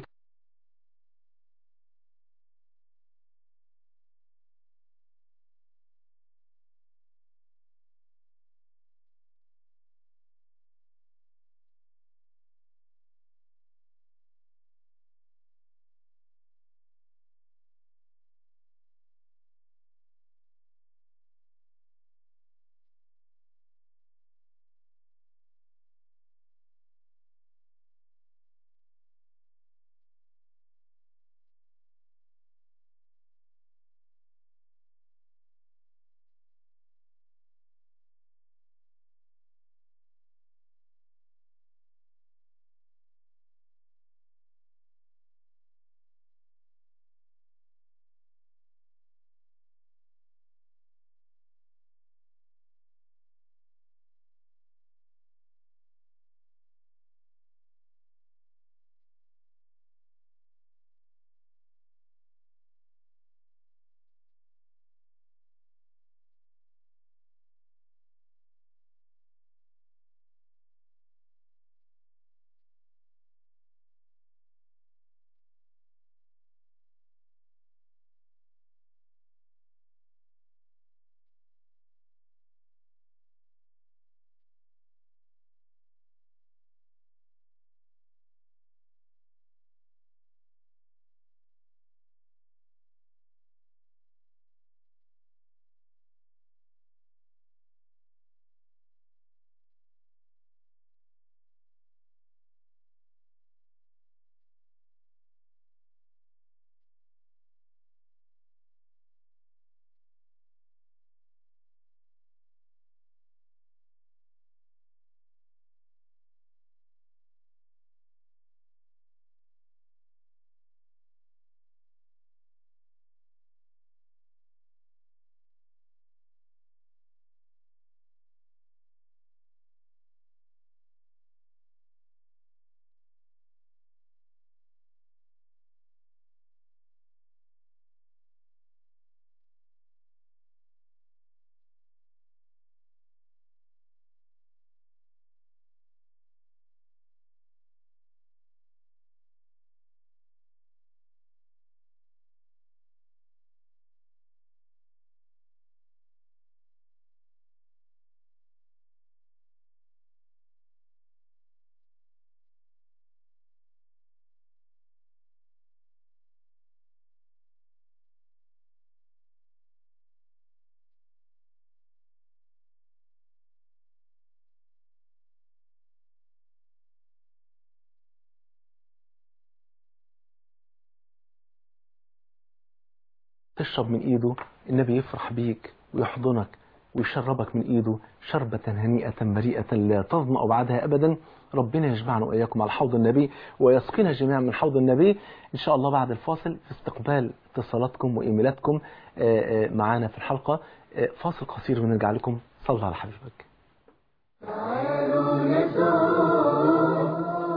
تشرب من ايده النبي يفرح بيك ويحضنك ويشربك من ايده شربة هنيئة مريئة لا تظمأ بعدها ابدا ربنا يجمعنا واياكم على حوض النبي ويسقينا جميعا من حوض النبي ان شاء الله بعد الفاصل في استقبال اتصالاتكم وايميلاتكم آه، آه، معانا في الحلقة آه، فاصل قصير ونرجع لكم صلى على حبيبك تعالوا نزور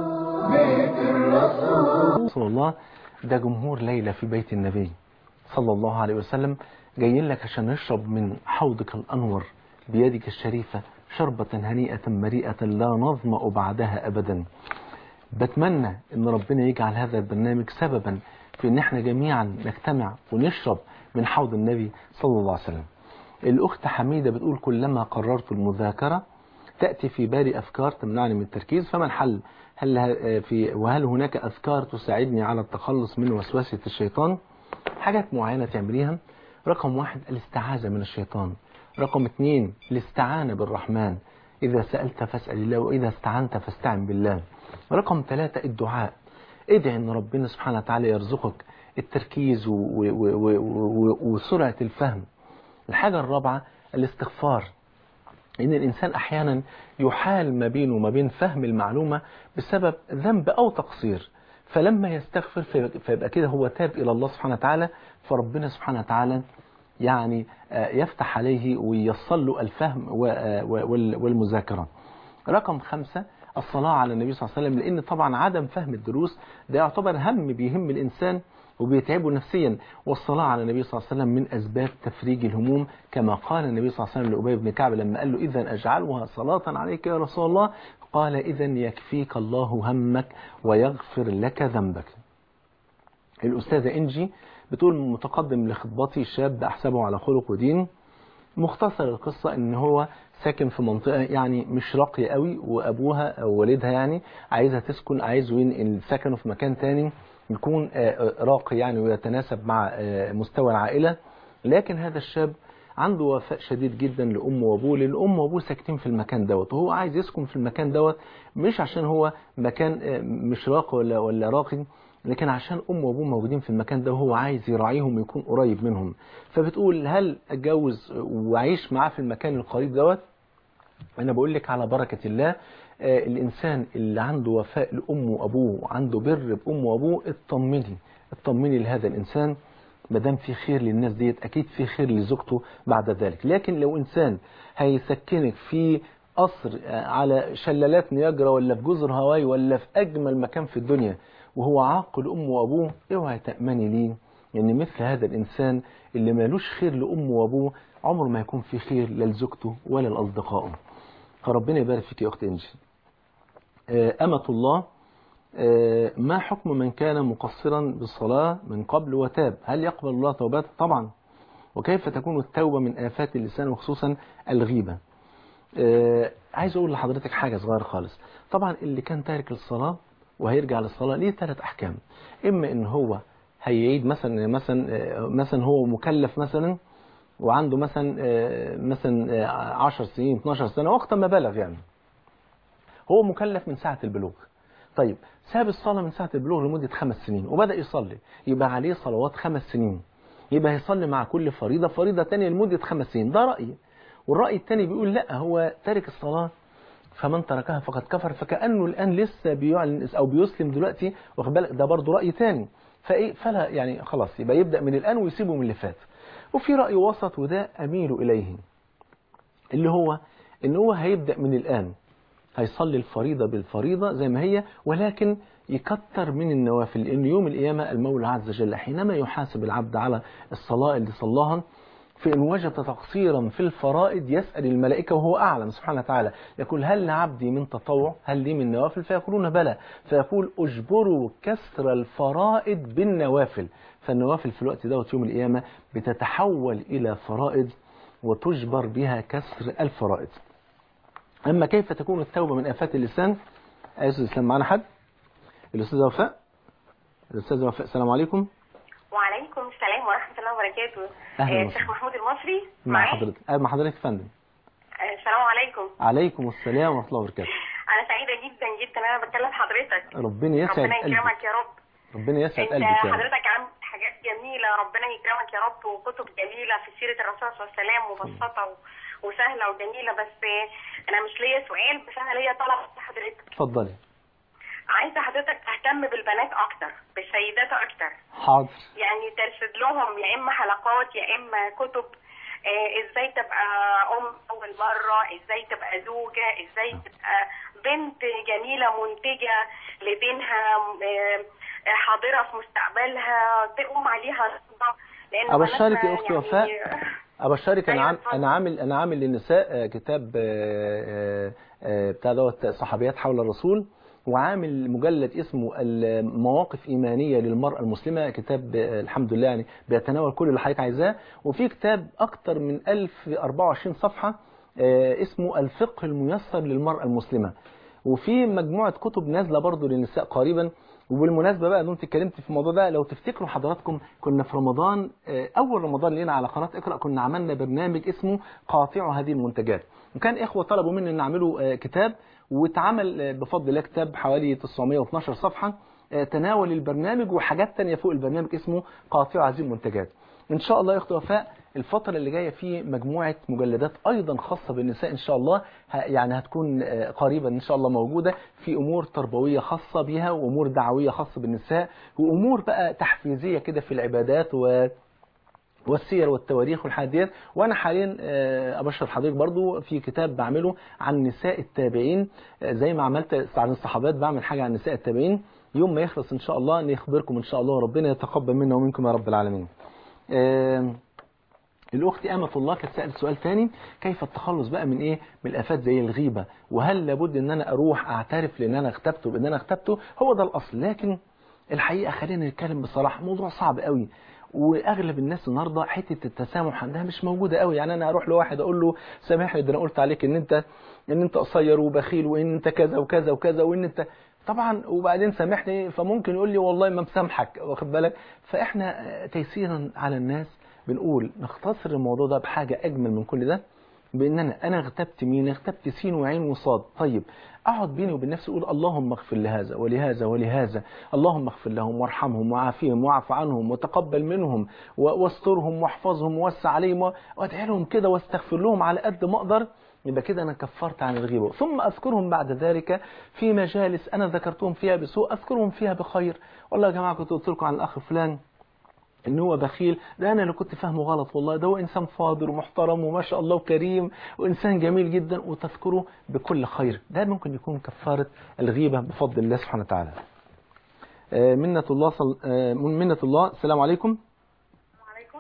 بيت الرسول رسول الله ده جمهور ليلى في بيت النبي صلى الله عليه وسلم جايين لك عشان نشرب من حوضك الأنور بيدك الشريفة شربة هنيئة مريئة لا نظمأ بعدها أبدا بتمنى ان ربنا يجعل هذا البرنامج سببا في ان احنا جميعا نجتمع ونشرب من حوض النبي صلى الله عليه وسلم الاخت حميدة بتقول كلما قررت المذاكرة تأتي في بالي أفكار تمنعني من التركيز فما الحل هل ه- في وهل هناك أذكار تساعدني على التخلص من وسوسة الشيطان حاجات معينة تعمليها رقم واحد الاستعاذة من الشيطان رقم اثنين الاستعانة بالرحمن إذا سألت فاسأل الله وإذا استعنت فاستعن بالله رقم ثلاثة الدعاء ادعي ان ربنا سبحانه وتعالى يرزقك التركيز و- و- و- و- وسرعة الفهم الحاجة الرابعة الاستغفار ان الانسان احيانا يحال ما بينه وما بين فهم المعلومة بسبب ذنب او تقصير فلما يستغفر فيبقى- فيبقى كده هو تاب الى الله سبحانه وتعالى فربنا سبحانه وتعالى يعني آه، يفتح عليه وييسر له الفهم و- آه، وال- والمذاكرة رقم خمسة الصلاة على النبي صلى الله عليه وسلم لأن طبعا عدم فهم الدروس ده يعتبر هم بيهم الإنسان وبيتعبه نفسيا والصلاة على النبي صلى الله عليه وسلم من أسباب تفريج الهموم كما قال النبي صلى الله عليه وسلم لأبي بن كعب لما قال له إذا أجعلها صلاة عليك يا رسول الله قال إذا يكفيك الله همك ويغفر لك ذنبك الأستاذة إنجي بتقول متقدم لخطبتي شاب أحسبه على خلق ودين مختصر القصة ان هو ساكن في منطقة يعني مش راقية قوي وابوها او والدها يعني عايزها تسكن عايزه ينقل سكنه في مكان تاني يكون آه، آه، راقي يعني ويتناسب مع آه، مستوى العائلة لكن هذا الشاب عنده وفاء شديد جدا لأمه وأبوه لأن أمه وأبوه ساكنين في المكان دوت وهو عايز يسكن في المكان دوت مش عشان هو مكان آه، مش راقي ولا ولا راقي لكن عشان أمه وأبوه موجودين في المكان ده وهو عايز يراعيهم ويكون قريب منهم فبتقول هل أتجوز وأعيش معاه في المكان القريب دوت أنا بقول لك على بركة الله آه، الإنسان اللي عنده وفاء لأمه وأبوه وعنده بر بأمه وأبوه اطمني اطمني لهذا الإنسان ما دام في خير للناس ديت أكيد في خير لزوجته بعد ذلك لكن لو إنسان هيسكنك في قصر آه، على شلالات نياجرا ولا في جزر هاواي ولا في أجمل مكان في الدنيا وهو عاقل أمه وأبوه اوعي تأمني ليه يعني مثل هذا الإنسان اللي مالوش خير لأمه وأبوه عمره ما يكون في خير لا لزوجته ولا لأصدقائه فربنا يبارك فيك يا أخت إنجي آه، أمة الله آه، ما حكم من كان مقصرا بالصلاة من قبل وتاب هل يقبل الله توباته طبعا وكيف تكون التوبة من آفات اللسان وخصوصا الغيبة آه، عايز أقول لحضرتك حاجة صغيرة خالص طبعا اللي كان تارك الصلاة وهيرجع للصلاة ليه ثلاث أحكام إما إن هو هيعيد مثلا مثلا آه، مثلا هو مكلف مثلا وعنده مثلا آه، مثلا آه، 10 سنين 12 سنة وقت ما بلغ يعني هو مكلف من ساعة البلوغ طيب ساب الصلاة من ساعة البلوغ لمدة خمس سنين وبدأ يصلي يبقى عليه صلوات خمس سنين يبقى هيصلي مع كل فريضة فريضة تانية لمدة خمس سنين ده رأي والرأي التاني بيقول لا هو تارك الصلاة فمن تركها فقد كفر فكأنه الآن لسه بيعلن أو بيسلم دلوقتي واخد بالك ده برضه رأي تاني فإيه فلا يعني خلاص يبقى يبدأ من الآن ويسيبه من اللي فات وفي رأي وسط وده أميل إليه اللي هو إن هو هيبدأ من الآن هيصلي الفريضة بالفريضة زي ما هي ولكن يكتر من النوافل لأن يوم القيامة المولى عز وجل حينما يحاسب العبد على الصلاة اللي صلاها فإن وجد تقصيرا في الفرائض يسأل الملائكة وهو أعلم سبحانه وتعالى يقول هل لعبدي من تطوع هل لي من نوافل فيقولون بلى فيقول أجبروا كسر الفرائض بالنوافل فالنوافل في الوقت دوت يوم القيامة بتتحول إلى فرائض وتجبر بها كسر الفرائض أما كيف تكون التوبة من آفات اللسان أستاذ الإسلام معنا حد الأستاذ وفاء الأستاذ وفاء السلام عليكم وعليكم السلام ورحمة الله وبركاته أهلا آه، وسهلا. الشيخ محمود المصري مع معاك؟ حضرتك أه مع حضرتك يا فندم آه، السلام عليكم عليكم السلام ورحمة الله وبركاته أنا سعيدة جدا جدا أنا بتكلم حضرتك ربنا يسعد ربنا قلبك يكرمك يا رب ربنا يسعد أنت قلبك يا رب حضرتك عامل حاجات جميله ربنا يكرمك يا رب وكتب جميله في سيره الرسول صلى الله عليه وسلم مبسطه و- وسهله وجميله بس انا مش ليا سؤال بس انا ليا طلب لحضرتك اتفضلي عايزه حضرتك تهتم بالبنات اكتر بالسيدات اكتر حاضر يعني ترشد لهم يا اما حلقات يا اما كتب آه، ازاي تبقى ام اول مره ازاي تبقى زوجه ازاي تبقى بنت جميله منتجه لدينها آه، حاضره في مستقبلها تقوم عليها صدى لان أبشرك بناتنا يا أختي وفاء ابشرك انا أيوة، عام اتفضل. انا عامل انا عامل للنساء آه، كتاب آه، آه، آه، بتاع دوت صحابيات حول الرسول وعامل مجلد اسمه المواقف ايمانيه للمراه المسلمه كتاب آه، الحمد لله يعني بيتناول كل اللي حضرتك عايزاه وفي كتاب اكتر من 1024 صفحه آه، اسمه الفقه الميسر للمراه المسلمه وفي مجموعه كتب نازله برضو للنساء قريبا وبالمناسبه بقى انت اتكلمت في الموضوع ده لو تفتكروا حضراتكم كنا في رمضان آه، اول رمضان لينا على قناه اقرا كنا عملنا برنامج اسمه قاطع هذه المنتجات وكان اخوه طلبوا مني ان نعمله آه، كتاب واتعمل آه، بفضل الله كتاب حوالي 912 صفحه آه، تناول البرنامج وحاجات تانية فوق البرنامج اسمه قاطع هذه المنتجات ان شاء الله يا اخت وفاء الفترة اللي جاية في مجموعة مجلدات أيضا خاصة بالنساء إن شاء الله ه- يعني هتكون آه، قريبا إن شاء الله موجودة في أمور تربوية خاصة بها وأمور دعوية خاصة بالنساء وأمور بقى تحفيزية كده في العبادات و والسير والتواريخ والحاديات وانا حاليا آه، ابشر حضرتك برضو في كتاب بعمله عن نساء التابعين آه، زي ما عملت عن الصحابات بعمل حاجه عن نساء التابعين يوم ما يخلص ان شاء الله نخبركم ان شاء الله وربنا يتقبل منا ومنكم يا رب العالمين آه، الاخت امه الله كانت سالت سؤال تاني كيف التخلص بقى من ايه من الافات زي الغيبه وهل لابد ان انا اروح اعترف لان انا اغتبته بان انا اغتبته هو ده الاصل لكن الحقيقه خلينا نتكلم بصراحه موضوع صعب قوي واغلب الناس النهارده حته التسامح عندها مش موجوده قوي يعني انا اروح لواحد اقول له سامحني ده انا قلت عليك ان انت ان انت قصير وبخيل وان انت كذا وكذا وكذا وان انت طبعا وبعدين سامحني فممكن يقول لي والله ما مسامحك واخد بالك فاحنا آه، تيسيرا على الناس بنقول نختصر الموضوع ده بحاجه اجمل من كل ده بان انا انا اغتبت مين اغتبت سين وعين وصاد طيب اقعد بيني وبين نفسي اقول اللهم اغفر لهذا ولهذا ولهذا اللهم اغفر لهم وارحمهم وعافيهم واعف عنهم وتقبل منهم و- واسترهم واحفظهم ووسع عليهم و- وادعي لهم كده واستغفر لهم على قد ما اقدر يبقى كده انا كفرت عن الغيبه ثم اذكرهم بعد ذلك في مجالس انا ذكرتهم فيها بسوء اذكرهم فيها بخير والله يا جماعه كنت قلت لكم عن الاخ فلان ان هو بخيل ده انا اللي كنت فاهمه غلط والله ده هو انسان فاضل ومحترم وما شاء الله وكريم وانسان جميل جدا وتذكره بكل خير ده ممكن يكون كفاره الغيبه بفضل الله سبحانه وتعالى آه، منة الله صل... آه، منة الله السلام عليكم عليكم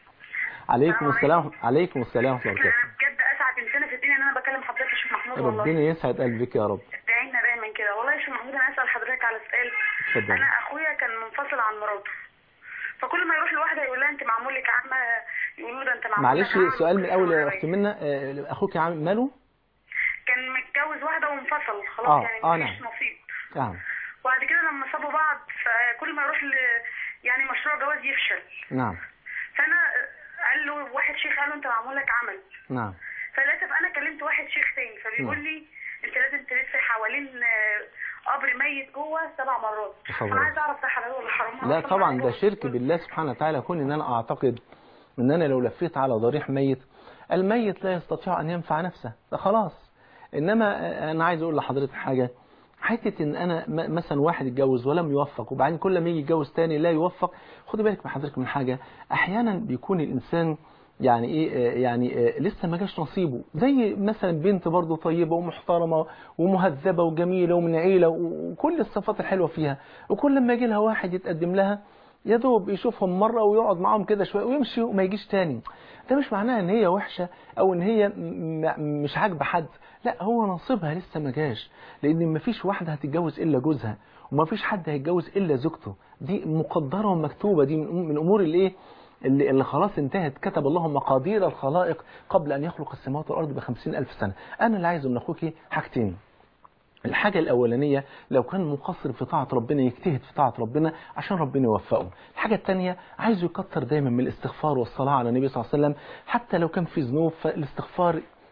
عليكم السلام عليكم السلام ورحمه الله وبركاته بجد اسعد انسانه في الدنيا ان انا بكلم حضرتك يا شيخ محمود والله ربنا يسعد قلبك يا رب دعينا دايما كده والله يا شيخ محمود انا اسال حضرتك على سؤال اتفضل. انا اخويا كان منفصل عن مراته فكل ما يروح لواحده يقول لها انت معمول لك عمه يقولوا له ده انت معمول معلش لك عمة. سؤال من الاول يا اخت منى آه، اخوك عامل ماله كان متجوز واحده وانفصل خلاص آه، يعني آه، مفيش نعم. نصيب نعم وبعد كده لما سابوا بعض فكل ما يروح ل يعني مشروع جواز يفشل نعم فانا قال له واحد شيخ قال له انت معمول لك عمل نعم فللاسف انا كلمت واحد شيخ تاني فبيقول نعم. لي انت لازم تلف حوالين آه، قبر ميت جوه سبع مرات خبر. فانا عايز اعرف ده حلال ولا حرام لا أصلاً طبعا الموضوع ده شرك مشهور. بالله سبحانه وتعالى كون ان انا اعتقد ان انا لو لفيت على ضريح ميت الميت لا يستطيع ان ينفع نفسه ده خلاص انما انا عايز اقول لحضرتك حاجه حته ان انا م- مثلا واحد اتجوز ولم يوفق وبعدين كل ما يجي يتجوز تاني لا يوفق خدي بالك من حضرتك من حاجه احيانا بيكون الانسان يعني ايه آه، يعني آه، لسه ما جاش نصيبه زي مثلا بنت برضه طيبه ومحترمه ومهذبه وجميله ومن عيله وكل الصفات الحلوه فيها وكل لما يجي لها واحد يتقدم لها يا دوب يشوفهم مرة ويقعد معاهم كده شوية ويمشي وما يجيش تاني ده مش معناه ان هي وحشة او ان هي م- م- مش عاجبة حد لا هو نصيبها لسه ما جاش لان مفيش واحدة هتتجوز الا جوزها ومفيش حد هيتجوز الا زوجته دي مقدرة ومكتوبة دي من من امور الايه اللي, اللي خلاص انتهت كتب الله مقادير الخلائق قبل ان يخلق السماوات والارض بخمسين الف سنة انا اللي عايزه من اخوك حاجتين الحاجة الأولانية لو كان مقصر في طاعة ربنا يجتهد في طاعة ربنا عشان ربنا يوفقه الحاجة الثانية عايزه يكتر دايما من الاستغفار والصلاة على النبي صلى الله عليه وسلم حتى لو كان في ذنوب فالاستغفار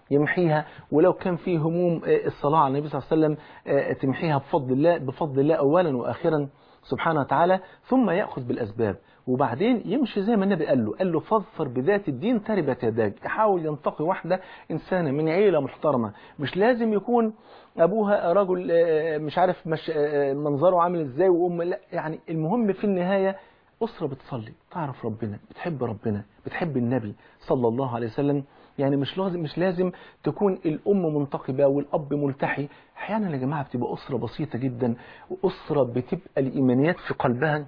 يمحيها ولو كان في هموم آه، الصلاة على النبي صلى الله عليه وسلم آه، تمحيها بفضل الله بفضل الله أولا وآخرا سبحانه وتعالى ثم يأخذ بالأسباب وبعدين يمشي زي ما النبي قال له قال له فاظفر بذات الدين تربت يداك يحاول ينتقي واحدة إنسانة من عيلة محترمة مش لازم يكون أبوها رجل آه، مش عارف مش آه، منظره عامل إزاي وأم لا يعني المهم في النهاية أسرة بتصلي تعرف ربنا بتحب ربنا بتحب النبي صلى الله عليه وسلم يعني مش لازم مش لازم تكون الأم منتقبة والأب ملتحي أحيانا يا جماعة بتبقى أسرة بسيطة جدا وأسرة بتبقى الإيمانيات في قلبها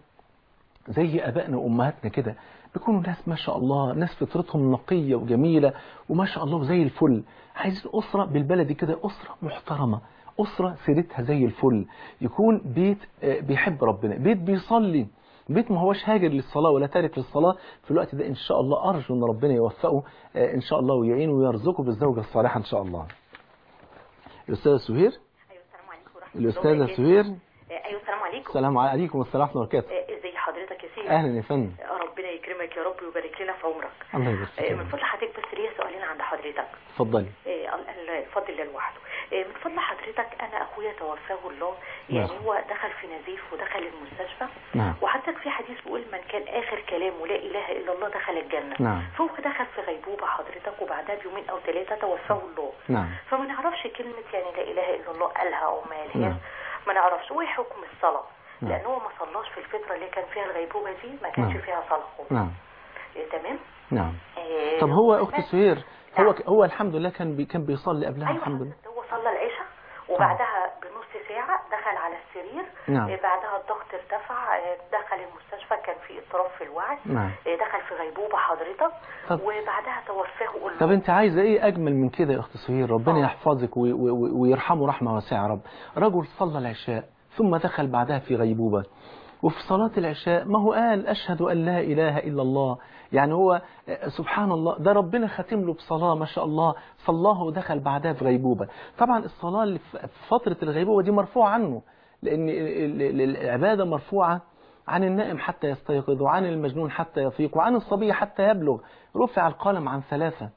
زي أبائنا وأمهاتنا كده بيكونوا ناس ما شاء الله ناس فطرتهم نقية وجميلة وما شاء الله زي الفل عايزين أسرة بالبلدي كده أسرة محترمة أسرة سيرتها زي الفل يكون بيت آه، بيحب ربنا بيت بيصلي بيت ما هوش هاجر للصلاة ولا تارك للصلاة في الوقت ده إن شاء الله أرجو أن ربنا يوفقه آه، إن شاء الله ويعينه ويرزقه بالزوجة الصالحة إن شاء الله الأستاذة سهير ايوه السلام عليكم ورحمه الله الأستاذة وبركاته. سهير آه، ايوه السلام عليكم السلام عليكم والسلام ورحمة الله وبركاته آه، ازي حضرتك يا سيدي أهلا يا فندم آه، ربنا يكرمك يا رب ويبارك لنا في عمرك الله يبارك آه، من فيك فضل حضرتك بس ليا سؤالين عند حضرتك اتفضلي آه، ال- ال- الفضل لله لوحده آه، من فضل حضرتك انا اخويا توفاه الله يعني نعم. هو دخل في نزيف ودخل المستشفى نعم. وحضرتك في حديث بيقول من كان اخر كلامه لا اله الا الله دخل الجنه نعم. فهو دخل في غيبوبه حضرتك وبعدها بيومين او ثلاثه توفاه الله نعم فما نعرفش كلمة يعني لا إله إلا الله قالها أو ما قالهاش نعم. ما نعرفش وإيه حكم الصلاة نعم. لأن هو ما صلاش في الفترة اللي كان فيها الغيبوبة دي ما كانش نعم. فيها صلاة خالص نعم إيه تمام نعم إيه طب هو أخت سهير هو نعم. هو الحمد لله كان بي كان بيصلي قبلها أيوة الحمد لله هو صلى العشاء وبعدها بنص ساعة دخل على السرير نعم. إيه بعدها الضغط ارتفع إيه دخل المستشفى كان في اضطراب في الوعي نعم. إيه دخل في غيبوبة حضرتك طب- وبعدها توفاه قول طب انت عايزه ايه اجمل من كده يا اخت سهير ربنا آه. يحفظك وي- وي- ويرحمه رحمه واسعه يا رب رجل صلى العشاء ثم دخل بعدها في غيبوبه وفي صلاة العشاء ما هو قال أشهد أن لا إله إلا الله يعني هو آه، سبحان الله ده ربنا ختم له بصلاة ما شاء الله صلاه ودخل بعدها في غيبوبة طبعا الصلاة اللي في في فترة الغيبوبة دي مرفوعة عنه لأن ال- ال- ال- العبادة مرفوعة عن النائم حتى يستيقظ وعن المجنون حتى يفيق وعن الصبي حتى يبلغ رفع القلم عن ثلاثة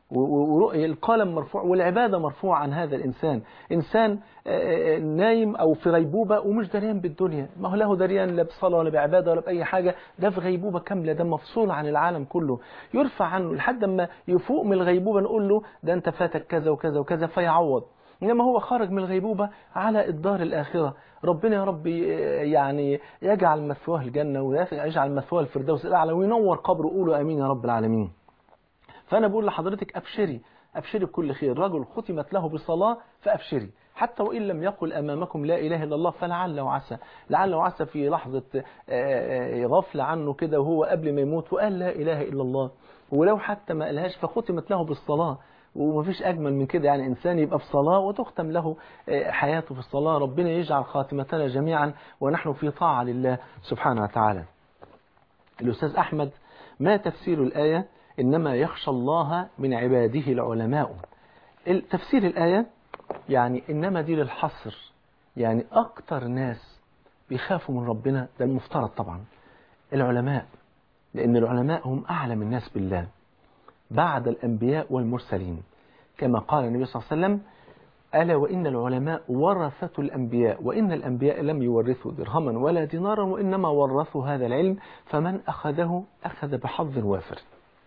والقلم مرفوع والعبادة مرفوعة عن هذا الإنسان إنسان آه، آه، نايم أو في غيبوبة ومش دريان بالدنيا ما هو له دريان لا بصلاة ولا بعبادة ولا بأي حاجة ده في غيبوبة كاملة ده مفصول عن العالم كله يرفع عنه لحد ما يفوق من الغيبوبة نقول له ده أنت فاتك كذا وكذا وكذا فيعوض إنما هو خرج من الغيبوبة على الدار الآخرة ربنا يا رب يعني يجعل مثواه الجنة ويجعل مثواه الفردوس الأعلى وينور قبره قولوا آمين يا رب العالمين فأنا بقول لحضرتك أبشري أبشري بكل خير رجل ختمت له بصلاة فأبشري حتى وإن لم يقل أمامكم لا إله إلا الله فلعل وعسى لعل وعسى في لحظة آه، آه، غفلة عنه كده وهو قبل ما يموت وقال لا إله إلا الله ولو حتى ما قالهاش فختمت له بالصلاة ومفيش أجمل من كده يعني إنسان يبقى في صلاة وتختم له آه، حياته في الصلاة ربنا يجعل خاتمتنا جميعا ونحن في طاعة لله سبحانه وتعالى الأستاذ أحمد ما تفسير الآية إنما يخشى الله من عباده العلماء تفسير الآية يعني إنما دي للحصر يعني أكتر ناس بيخافوا من ربنا ده المفترض طبعا العلماء لأن العلماء هم أعلم الناس بالله بعد الأنبياء والمرسلين كما قال النبي صلى الله عليه وسلم ألا وإن العلماء ورثة الأنبياء وإن الأنبياء لم يورثوا درهما ولا دينارا وإنما ورثوا هذا العلم فمن أخذه أخذ بحظ وافر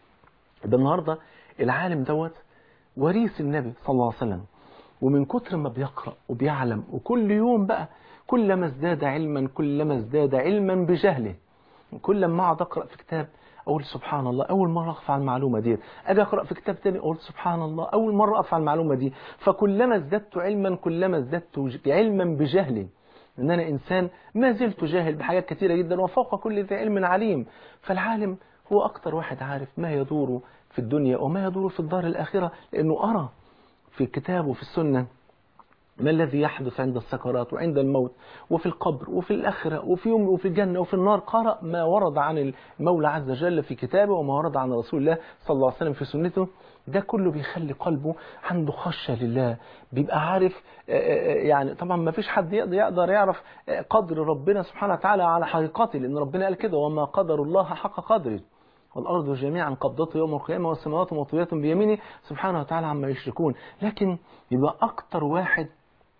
ده النهاردة العالم دوت وريث النبي صلى الله عليه وسلم ومن كتر ما بيقرأ وبيعلم وكل يوم بقى كلما ازداد علما كلما ازداد علما بجهله كل ما اقعد اقرا في كتاب اقول سبحان الله اول مره اقف على المعلومه دي اجي اقرا في كتاب تاني اقول سبحان الله اول مره اقف على المعلومه دي فكلما ازددت علما كلما ازددت علما بجهلي ان انا انسان ما زلت جاهل بحاجات كثيره جدا وفوق كل ذي علم عليم فالعالم هو اكتر واحد عارف ما يدور في الدنيا وما يدور في الدار الاخره لانه ارى في الكتاب وفي السنه ما الذي يحدث عند السكرات وعند الموت وفي القبر وفي الآخرة وفي يوم وفي الجنة وفي النار قرأ ما ورد عن المولى عز وجل في كتابه وما ورد عن رسول الله صلى الله عليه وسلم في سنته ده كله بيخلي قلبه عنده خشية لله بيبقى عارف يعني طبعا ما فيش حد يقدر يقدر يعرف قدر ربنا سبحانه وتعالى على حقيقته لأن ربنا قال كده وما قدر الله حق قدره والأرض جميعا قبضته يوم القيامة والسماوات مطويات بيمينه سبحانه وتعالى عما يشركون لكن يبقى أكتر واحد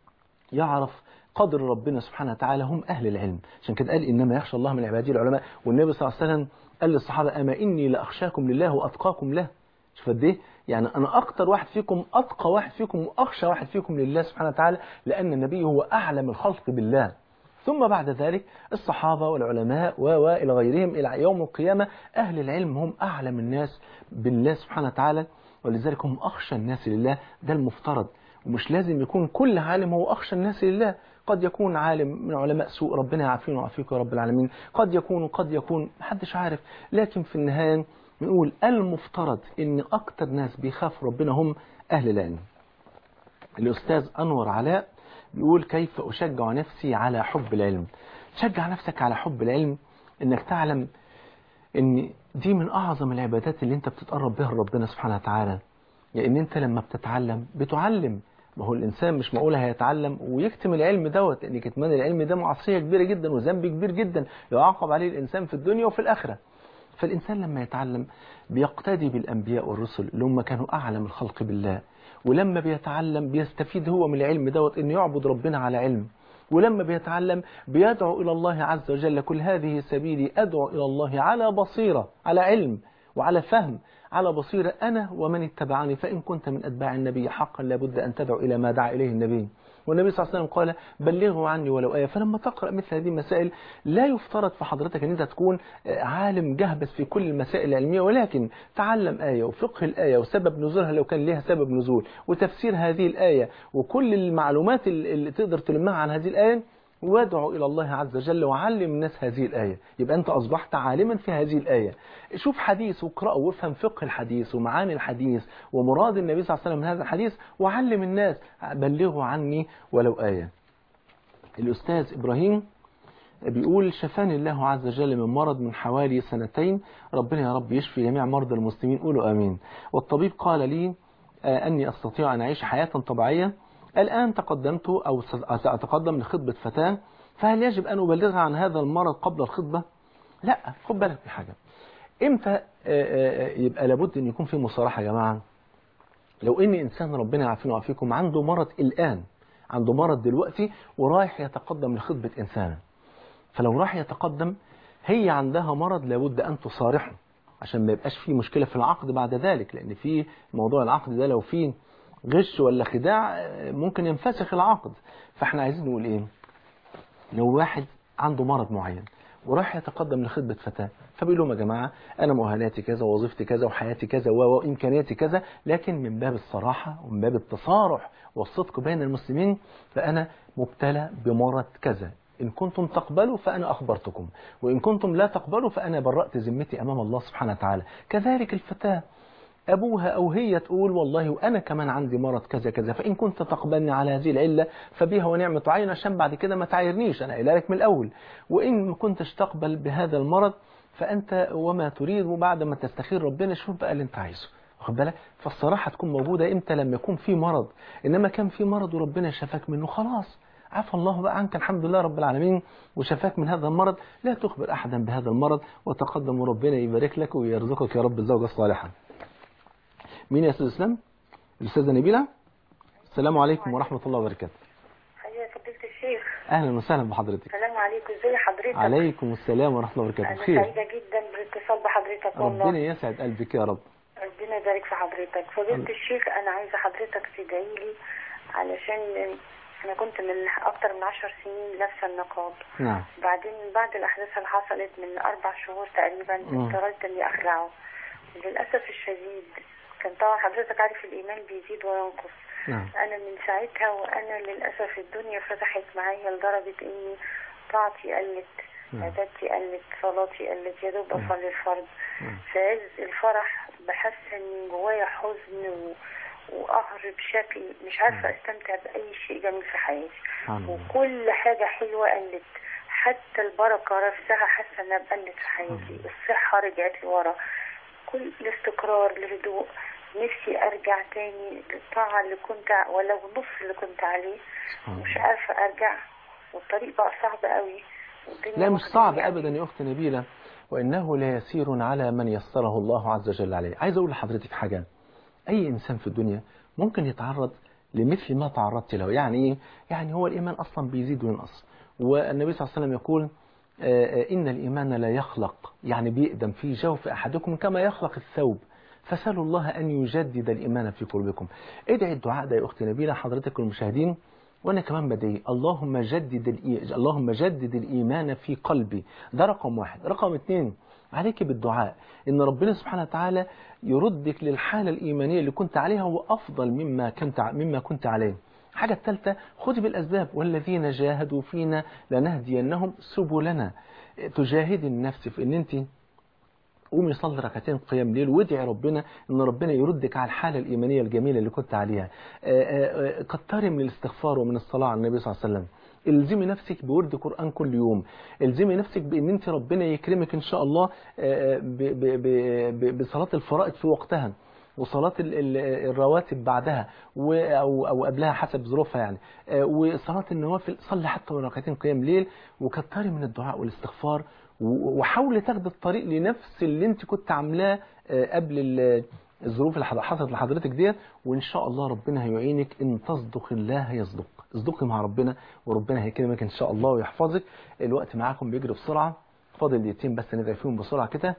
يعرف قدر ربنا سبحانه وتعالى هم أهل العلم عشان كده قال إنما يخشى الله من عباده العلماء والنبي صلى الله عليه وسلم قال للصحابة أما إني لأخشاكم لله وأتقاكم له شوف قد ايه يعني أنا أكتر واحد فيكم أتقى واحد فيكم وأخشى واحد فيكم لله سبحانه وتعالى لأن النبي هو أعلم الخلق بالله ثم بعد ذلك الصحابة والعلماء وإلى غيرهم إلى يوم القيامة أهل العلم هم أعلم الناس بالله سبحانه وتعالى ولذلك هم أخشى الناس لله ده المفترض ومش لازم يكون كل عالم هو أخشى الناس لله قد يكون عالم من علماء سوء ربنا يعافينا ويعافيك يا رب العالمين قد يكون قد يكون محدش عارف لكن في النهاية نقول المفترض ان اكتر ناس بيخافوا ربنا هم اهل العلم الاستاذ انور علاء بيقول كيف اشجع نفسي على حب العلم شجع نفسك على حب العلم انك تعلم ان دي من اعظم العبادات اللي انت بتتقرب بها لربنا سبحانه وتعالى لان انت لما بتتعلم بتعلم ما هو الانسان مش معقول هيتعلم ويكتم العلم دوت لان كتمان العلم ده معصيه كبيره جدا وذنب كبير جدا يعاقب عليه الانسان في الدنيا وفي الاخره فالإنسان لما يتعلم بيقتدي بالأنبياء والرسل اللي هم كانوا أعلم الخلق بالله ولما بيتعلم بيستفيد هو من العلم دوت إنه يعبد ربنا على علم ولما بيتعلم بيدعو إلى الله عز وجل كل هذه سبيلي أدعو إلى الله على بصيرة على علم وعلى فهم على بصيرة أنا ومن اتبعني فإن كنت من أتباع النبي حقا لابد أن تدعو إلى ما دعا إليه النبي والنبي صلى الله عليه وسلم قال بلغوا عني ولو آية فلما تقرأ مثل هذه المسائل لا يفترض في حضرتك أن أنت تكون عالم جهبس في كل المسائل العلمية ولكن تعلم آية وفقه الآية وسبب نزولها لو كان لها سبب نزول وتفسير هذه الآية وكل المعلومات اللي تقدر تلمها عن هذه الآية وادعو إلى الله عز وجل وعلم الناس هذه الآية يبقى أنت أصبحت عالما في هذه الآية شوف حديث واقرأه وافهم فقه الحديث ومعاني الحديث ومراد النبي صلى الله عليه وسلم من هذا الحديث وعلم الناس بلغوا عني ولو آية الأستاذ إبراهيم بيقول شفاني الله عز وجل من مرض من حوالي سنتين ربنا يا رب يشفي جميع مرضى المسلمين قولوا آمين والطبيب قال لي أني أستطيع أن أعيش حياة طبيعية الآن تقدمت أو سأتقدم لخطبة فتاة فهل يجب أن أبلغها عن هذا المرض قبل الخطبة لا خد بالك من حاجة امتى يبقى لابد أن يكون في مصارحة يا جماعة لو ان انسان ربنا يعافينا ويعافيكم عنده مرض الان عنده مرض دلوقتي ورايح يتقدم لخطبة انسانة فلو راح يتقدم هي عندها مرض لابد ان تصارحه عشان ما يبقاش فيه مشكلة في العقد بعد ذلك لان في موضوع العقد ده لو فيه غش ولا خداع ممكن ينفسخ العقد فاحنا عايزين نقول ايه لو واحد عنده مرض معين وراح يتقدم لخطبة فتاة فبيقول لهم يا جماعة أنا مؤهلاتي كذا ووظيفتي كذا وحياتي كذا وإمكانياتي كذا لكن من باب الصراحة ومن باب التصارح والصدق بين المسلمين فأنا مبتلى بمرض كذا إن كنتم تقبلوا فأنا أخبرتكم وإن كنتم لا تقبلوا فأنا برأت ذمتي أمام الله سبحانه وتعالى كذلك الفتاة أبوها أو هي تقول والله وأنا كمان عندي مرض كذا كذا فإن كنت تقبلني على هذه العلة فبها ونعمة عين عشان بعد كده ما تعايرنيش أنا قايل لك من الأول وإن ما كنتش تقبل بهذا المرض فأنت وما تريد وبعد ما تستخير ربنا شوف بقى اللي أنت عايزه واخد بالك فالصراحة تكون موجودة إمتى لما يكون في مرض إنما كان في مرض وربنا شفاك منه خلاص عفى الله بقى عنك الحمد لله رب العالمين وشفاك من هذا المرض لا تخبر أحدا بهذا المرض وتقدم وربنا يبارك لك ويرزقك يا رب الزوجة الصالحة مين يا أستاذ إسلام؟ الأستاذة نبيلة السلام عليكم ورحمة الله وبركاته حياك فضيلة الشيخ أهلا وسهلا بحضرتك السلام عليكم ازي حضرتك عليكم السلام ورحمة الله وبركاته انا بخير سعيدة جدا بالاتصال بحضرتك ربنا والله يسعد قلبك يا رب ربنا يبارك في حضرتك فضيلة الله. الشيخ انا عايزة حضرتك تدعي لي علشان انا كنت من اكتر من عشر سنين لابسة النقاب نعم بعدين بعد الاحداث اللي حصلت من اربع شهور تقريبا مم. اضطررت اني اخلعه للاسف الشديد كان طبعا حضرتك عارف الايمان بيزيد وينقص نعم انا من ساعتها وانا للاسف الدنيا فتحت معايا لدرجه اني طاعتي قلت نعم. عبادتي قلت صلاتي قلت يا دوب نعم. اصلي الفرض نعم. في عز الفرح بحس ان جوايا حزن و... وقهر بشكل مش عارفه استمتع باي شيء جميل في حياتي سبحان الله وكل حاجه حلوه قلت حتى البركه نفسها حاسه انها قلت في حياتي الصحه رجعت لورا كل الاستقرار الهدوء نفسي ارجع تاني للطاعه اللي كنت ع- ولو نص اللي كنت عليه سبحان مش الله عارفه ارجع والطريق بقى صعب قوي والدنيا لا مش واخدة صعب مني ابدا يا اخت نبيله وإنه ليسير على من يسره الله عز وجل عليه عايز أقول لحضرتك حاجة أي إنسان في الدنيا ممكن يتعرض لمثل ما تعرضت له يعني إيه؟ يعني هو الإيمان أصلا بيزيد وينقص والنبي صلى الله عليه وسلم يقول آه، آه، إن الإيمان لا يخلق يعني بيقدم في جوف أحدكم كما يخلق الثوب فسألوا الله أن يجدد الإيمان في قلوبكم ادعي الدعاء ده يا أختي نبيلة حضرتك والمشاهدين وانا كمان بدعي اللهم جدد الإي... اللهم جدد الايمان في قلبي ده رقم واحد رقم اثنين عليك بالدعاء ان ربنا سبحانه وتعالى يردك للحاله الايمانيه اللي كنت عليها وافضل مما كنت ع- مما كنت عليه الحاجة الثالثة خذ بالأسباب والذين جاهدوا فينا لنهدينهم سبلنا تجاهد النفس في ان انت قومي صلي ركعتين قيام ليل وادعي ربنا ان ربنا يردك على الحاله الايمانيه الجميله اللي كنت عليها آه، آه، آه، كتري من الاستغفار ومن الصلاه على النبي صلى الله عليه وسلم الزمي نفسك بورد قرآن كل يوم الزمي نفسك بان انت ربنا يكرمك ان شاء الله آه، ب- ب- ب- ب- بصلاة الفرائض في وقتها وصلاة ال- ال- الرواتب بعدها و- أو, أو قبلها حسب ظروفها يعني آه، وصلاة النوافل صلي حتى ركعتين قيام ليل وكتري من الدعاء والاستغفار و- وحاولي تاخدي الطريق لنفس اللي انت كنت عاملاه آه، قبل ال- الظروف اللي حصلت لحضرتك ديت وان شاء الله ربنا هيعينك ان تصدق الله يصدق اصدقي مع ربنا وربنا هيكرمك ان شاء الله ويحفظك الوقت معاكم بيجري بسرعه فاضل دقيقتين بس ندعي فيهم بسرعه كده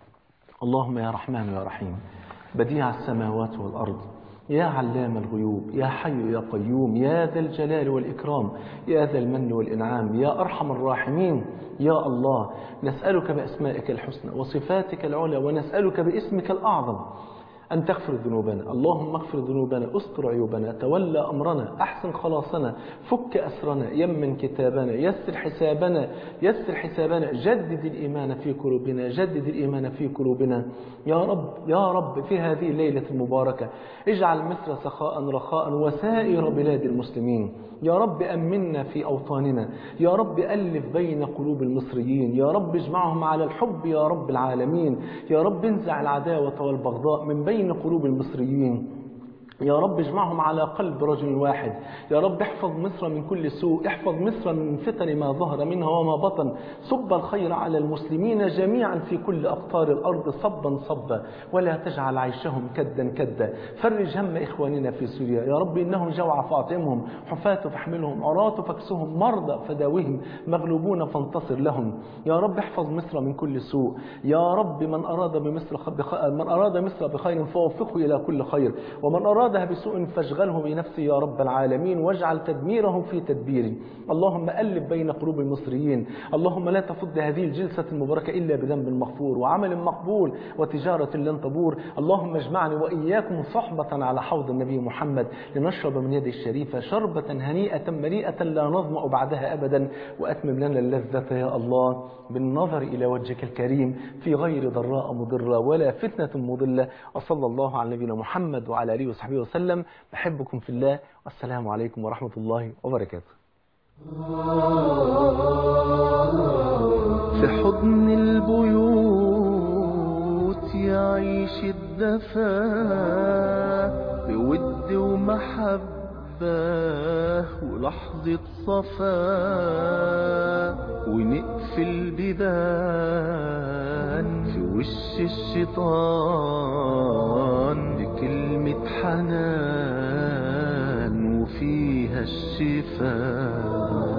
اللهم يا رحمن يا رحيم بديع السماوات والأرض يا علام الغيوب يا حي يا قيوم يا ذا الجلال والإكرام يا ذا المن والإنعام يا أرحم الراحمين يا الله نسألك بأسمائك الحسنى وصفاتك العلى ونسألك باسمك الأعظم أن تغفر ذنوبنا اللهم اغفر ذنوبنا استر عيوبنا تولى أمرنا أحسن خلاصنا فك أسرنا يمن كتابنا يسر حسابنا يسر حسابنا جدد الإيمان في قلوبنا جدد الإيمان في قلوبنا يا رب يا رب في هذه الليلة المباركة اجعل مصر سخاء رخاء وسائر بلاد المسلمين يا رب أمنا في أوطاننا يا رب ألف بين قلوب المصريين يا رب اجمعهم على الحب يا رب العالمين يا رب انزع العداوة والبغضاء من بين قلوب المصريين يا رب اجمعهم على قلب رجل واحد يا رب احفظ مصر من كل سوء احفظ مصر من فتن ما ظهر منها وما بطن صب الخير على المسلمين جميعا في كل أقطار الأرض صبا صبا ولا تجعل عيشهم كدا كدا فرج هم إخواننا في سوريا يا رب إنهم جوع فاطمهم حفاة فاحملهم عراة فاكسهم مرضى فداوهم مغلوبون فانتصر لهم يا رب احفظ مصر من كل سوء يا رب من أراد بمصر خ... بخ... من أراد مصر بخير فوفقه إلى كل خير ومن أرادها بسوء فاشغله بنفسه يا رب العالمين واجعل تدميره في تدبيره اللهم ألف بين قلوب المصريين اللهم لا تفض هذه الجلسة المباركة إلا بذنب مغفور وعمل مقبول وتجارة لن تبور اللهم اجمعني وإياكم صحبة على حوض النبي محمد لنشرب من يده الشريفة شربة هنيئة مريئة لا نظمأ بعدها أبدا وأتمم لنا اللذة يا الله بالنظر إلى وجهك الكريم في غير ضراء مضرة ولا فتنة مضلة وصلى الله على نبينا محمد وعلى آله وصحبه وسلم بحبكم في الله والسلام عليكم ورحمة الله وبركاته في حضن البيوت يعيش الدفا بود ومحبة ولحظة صفا ونقفل بيبان في وش الشيطان بكلمة حنان وفيها الشفاء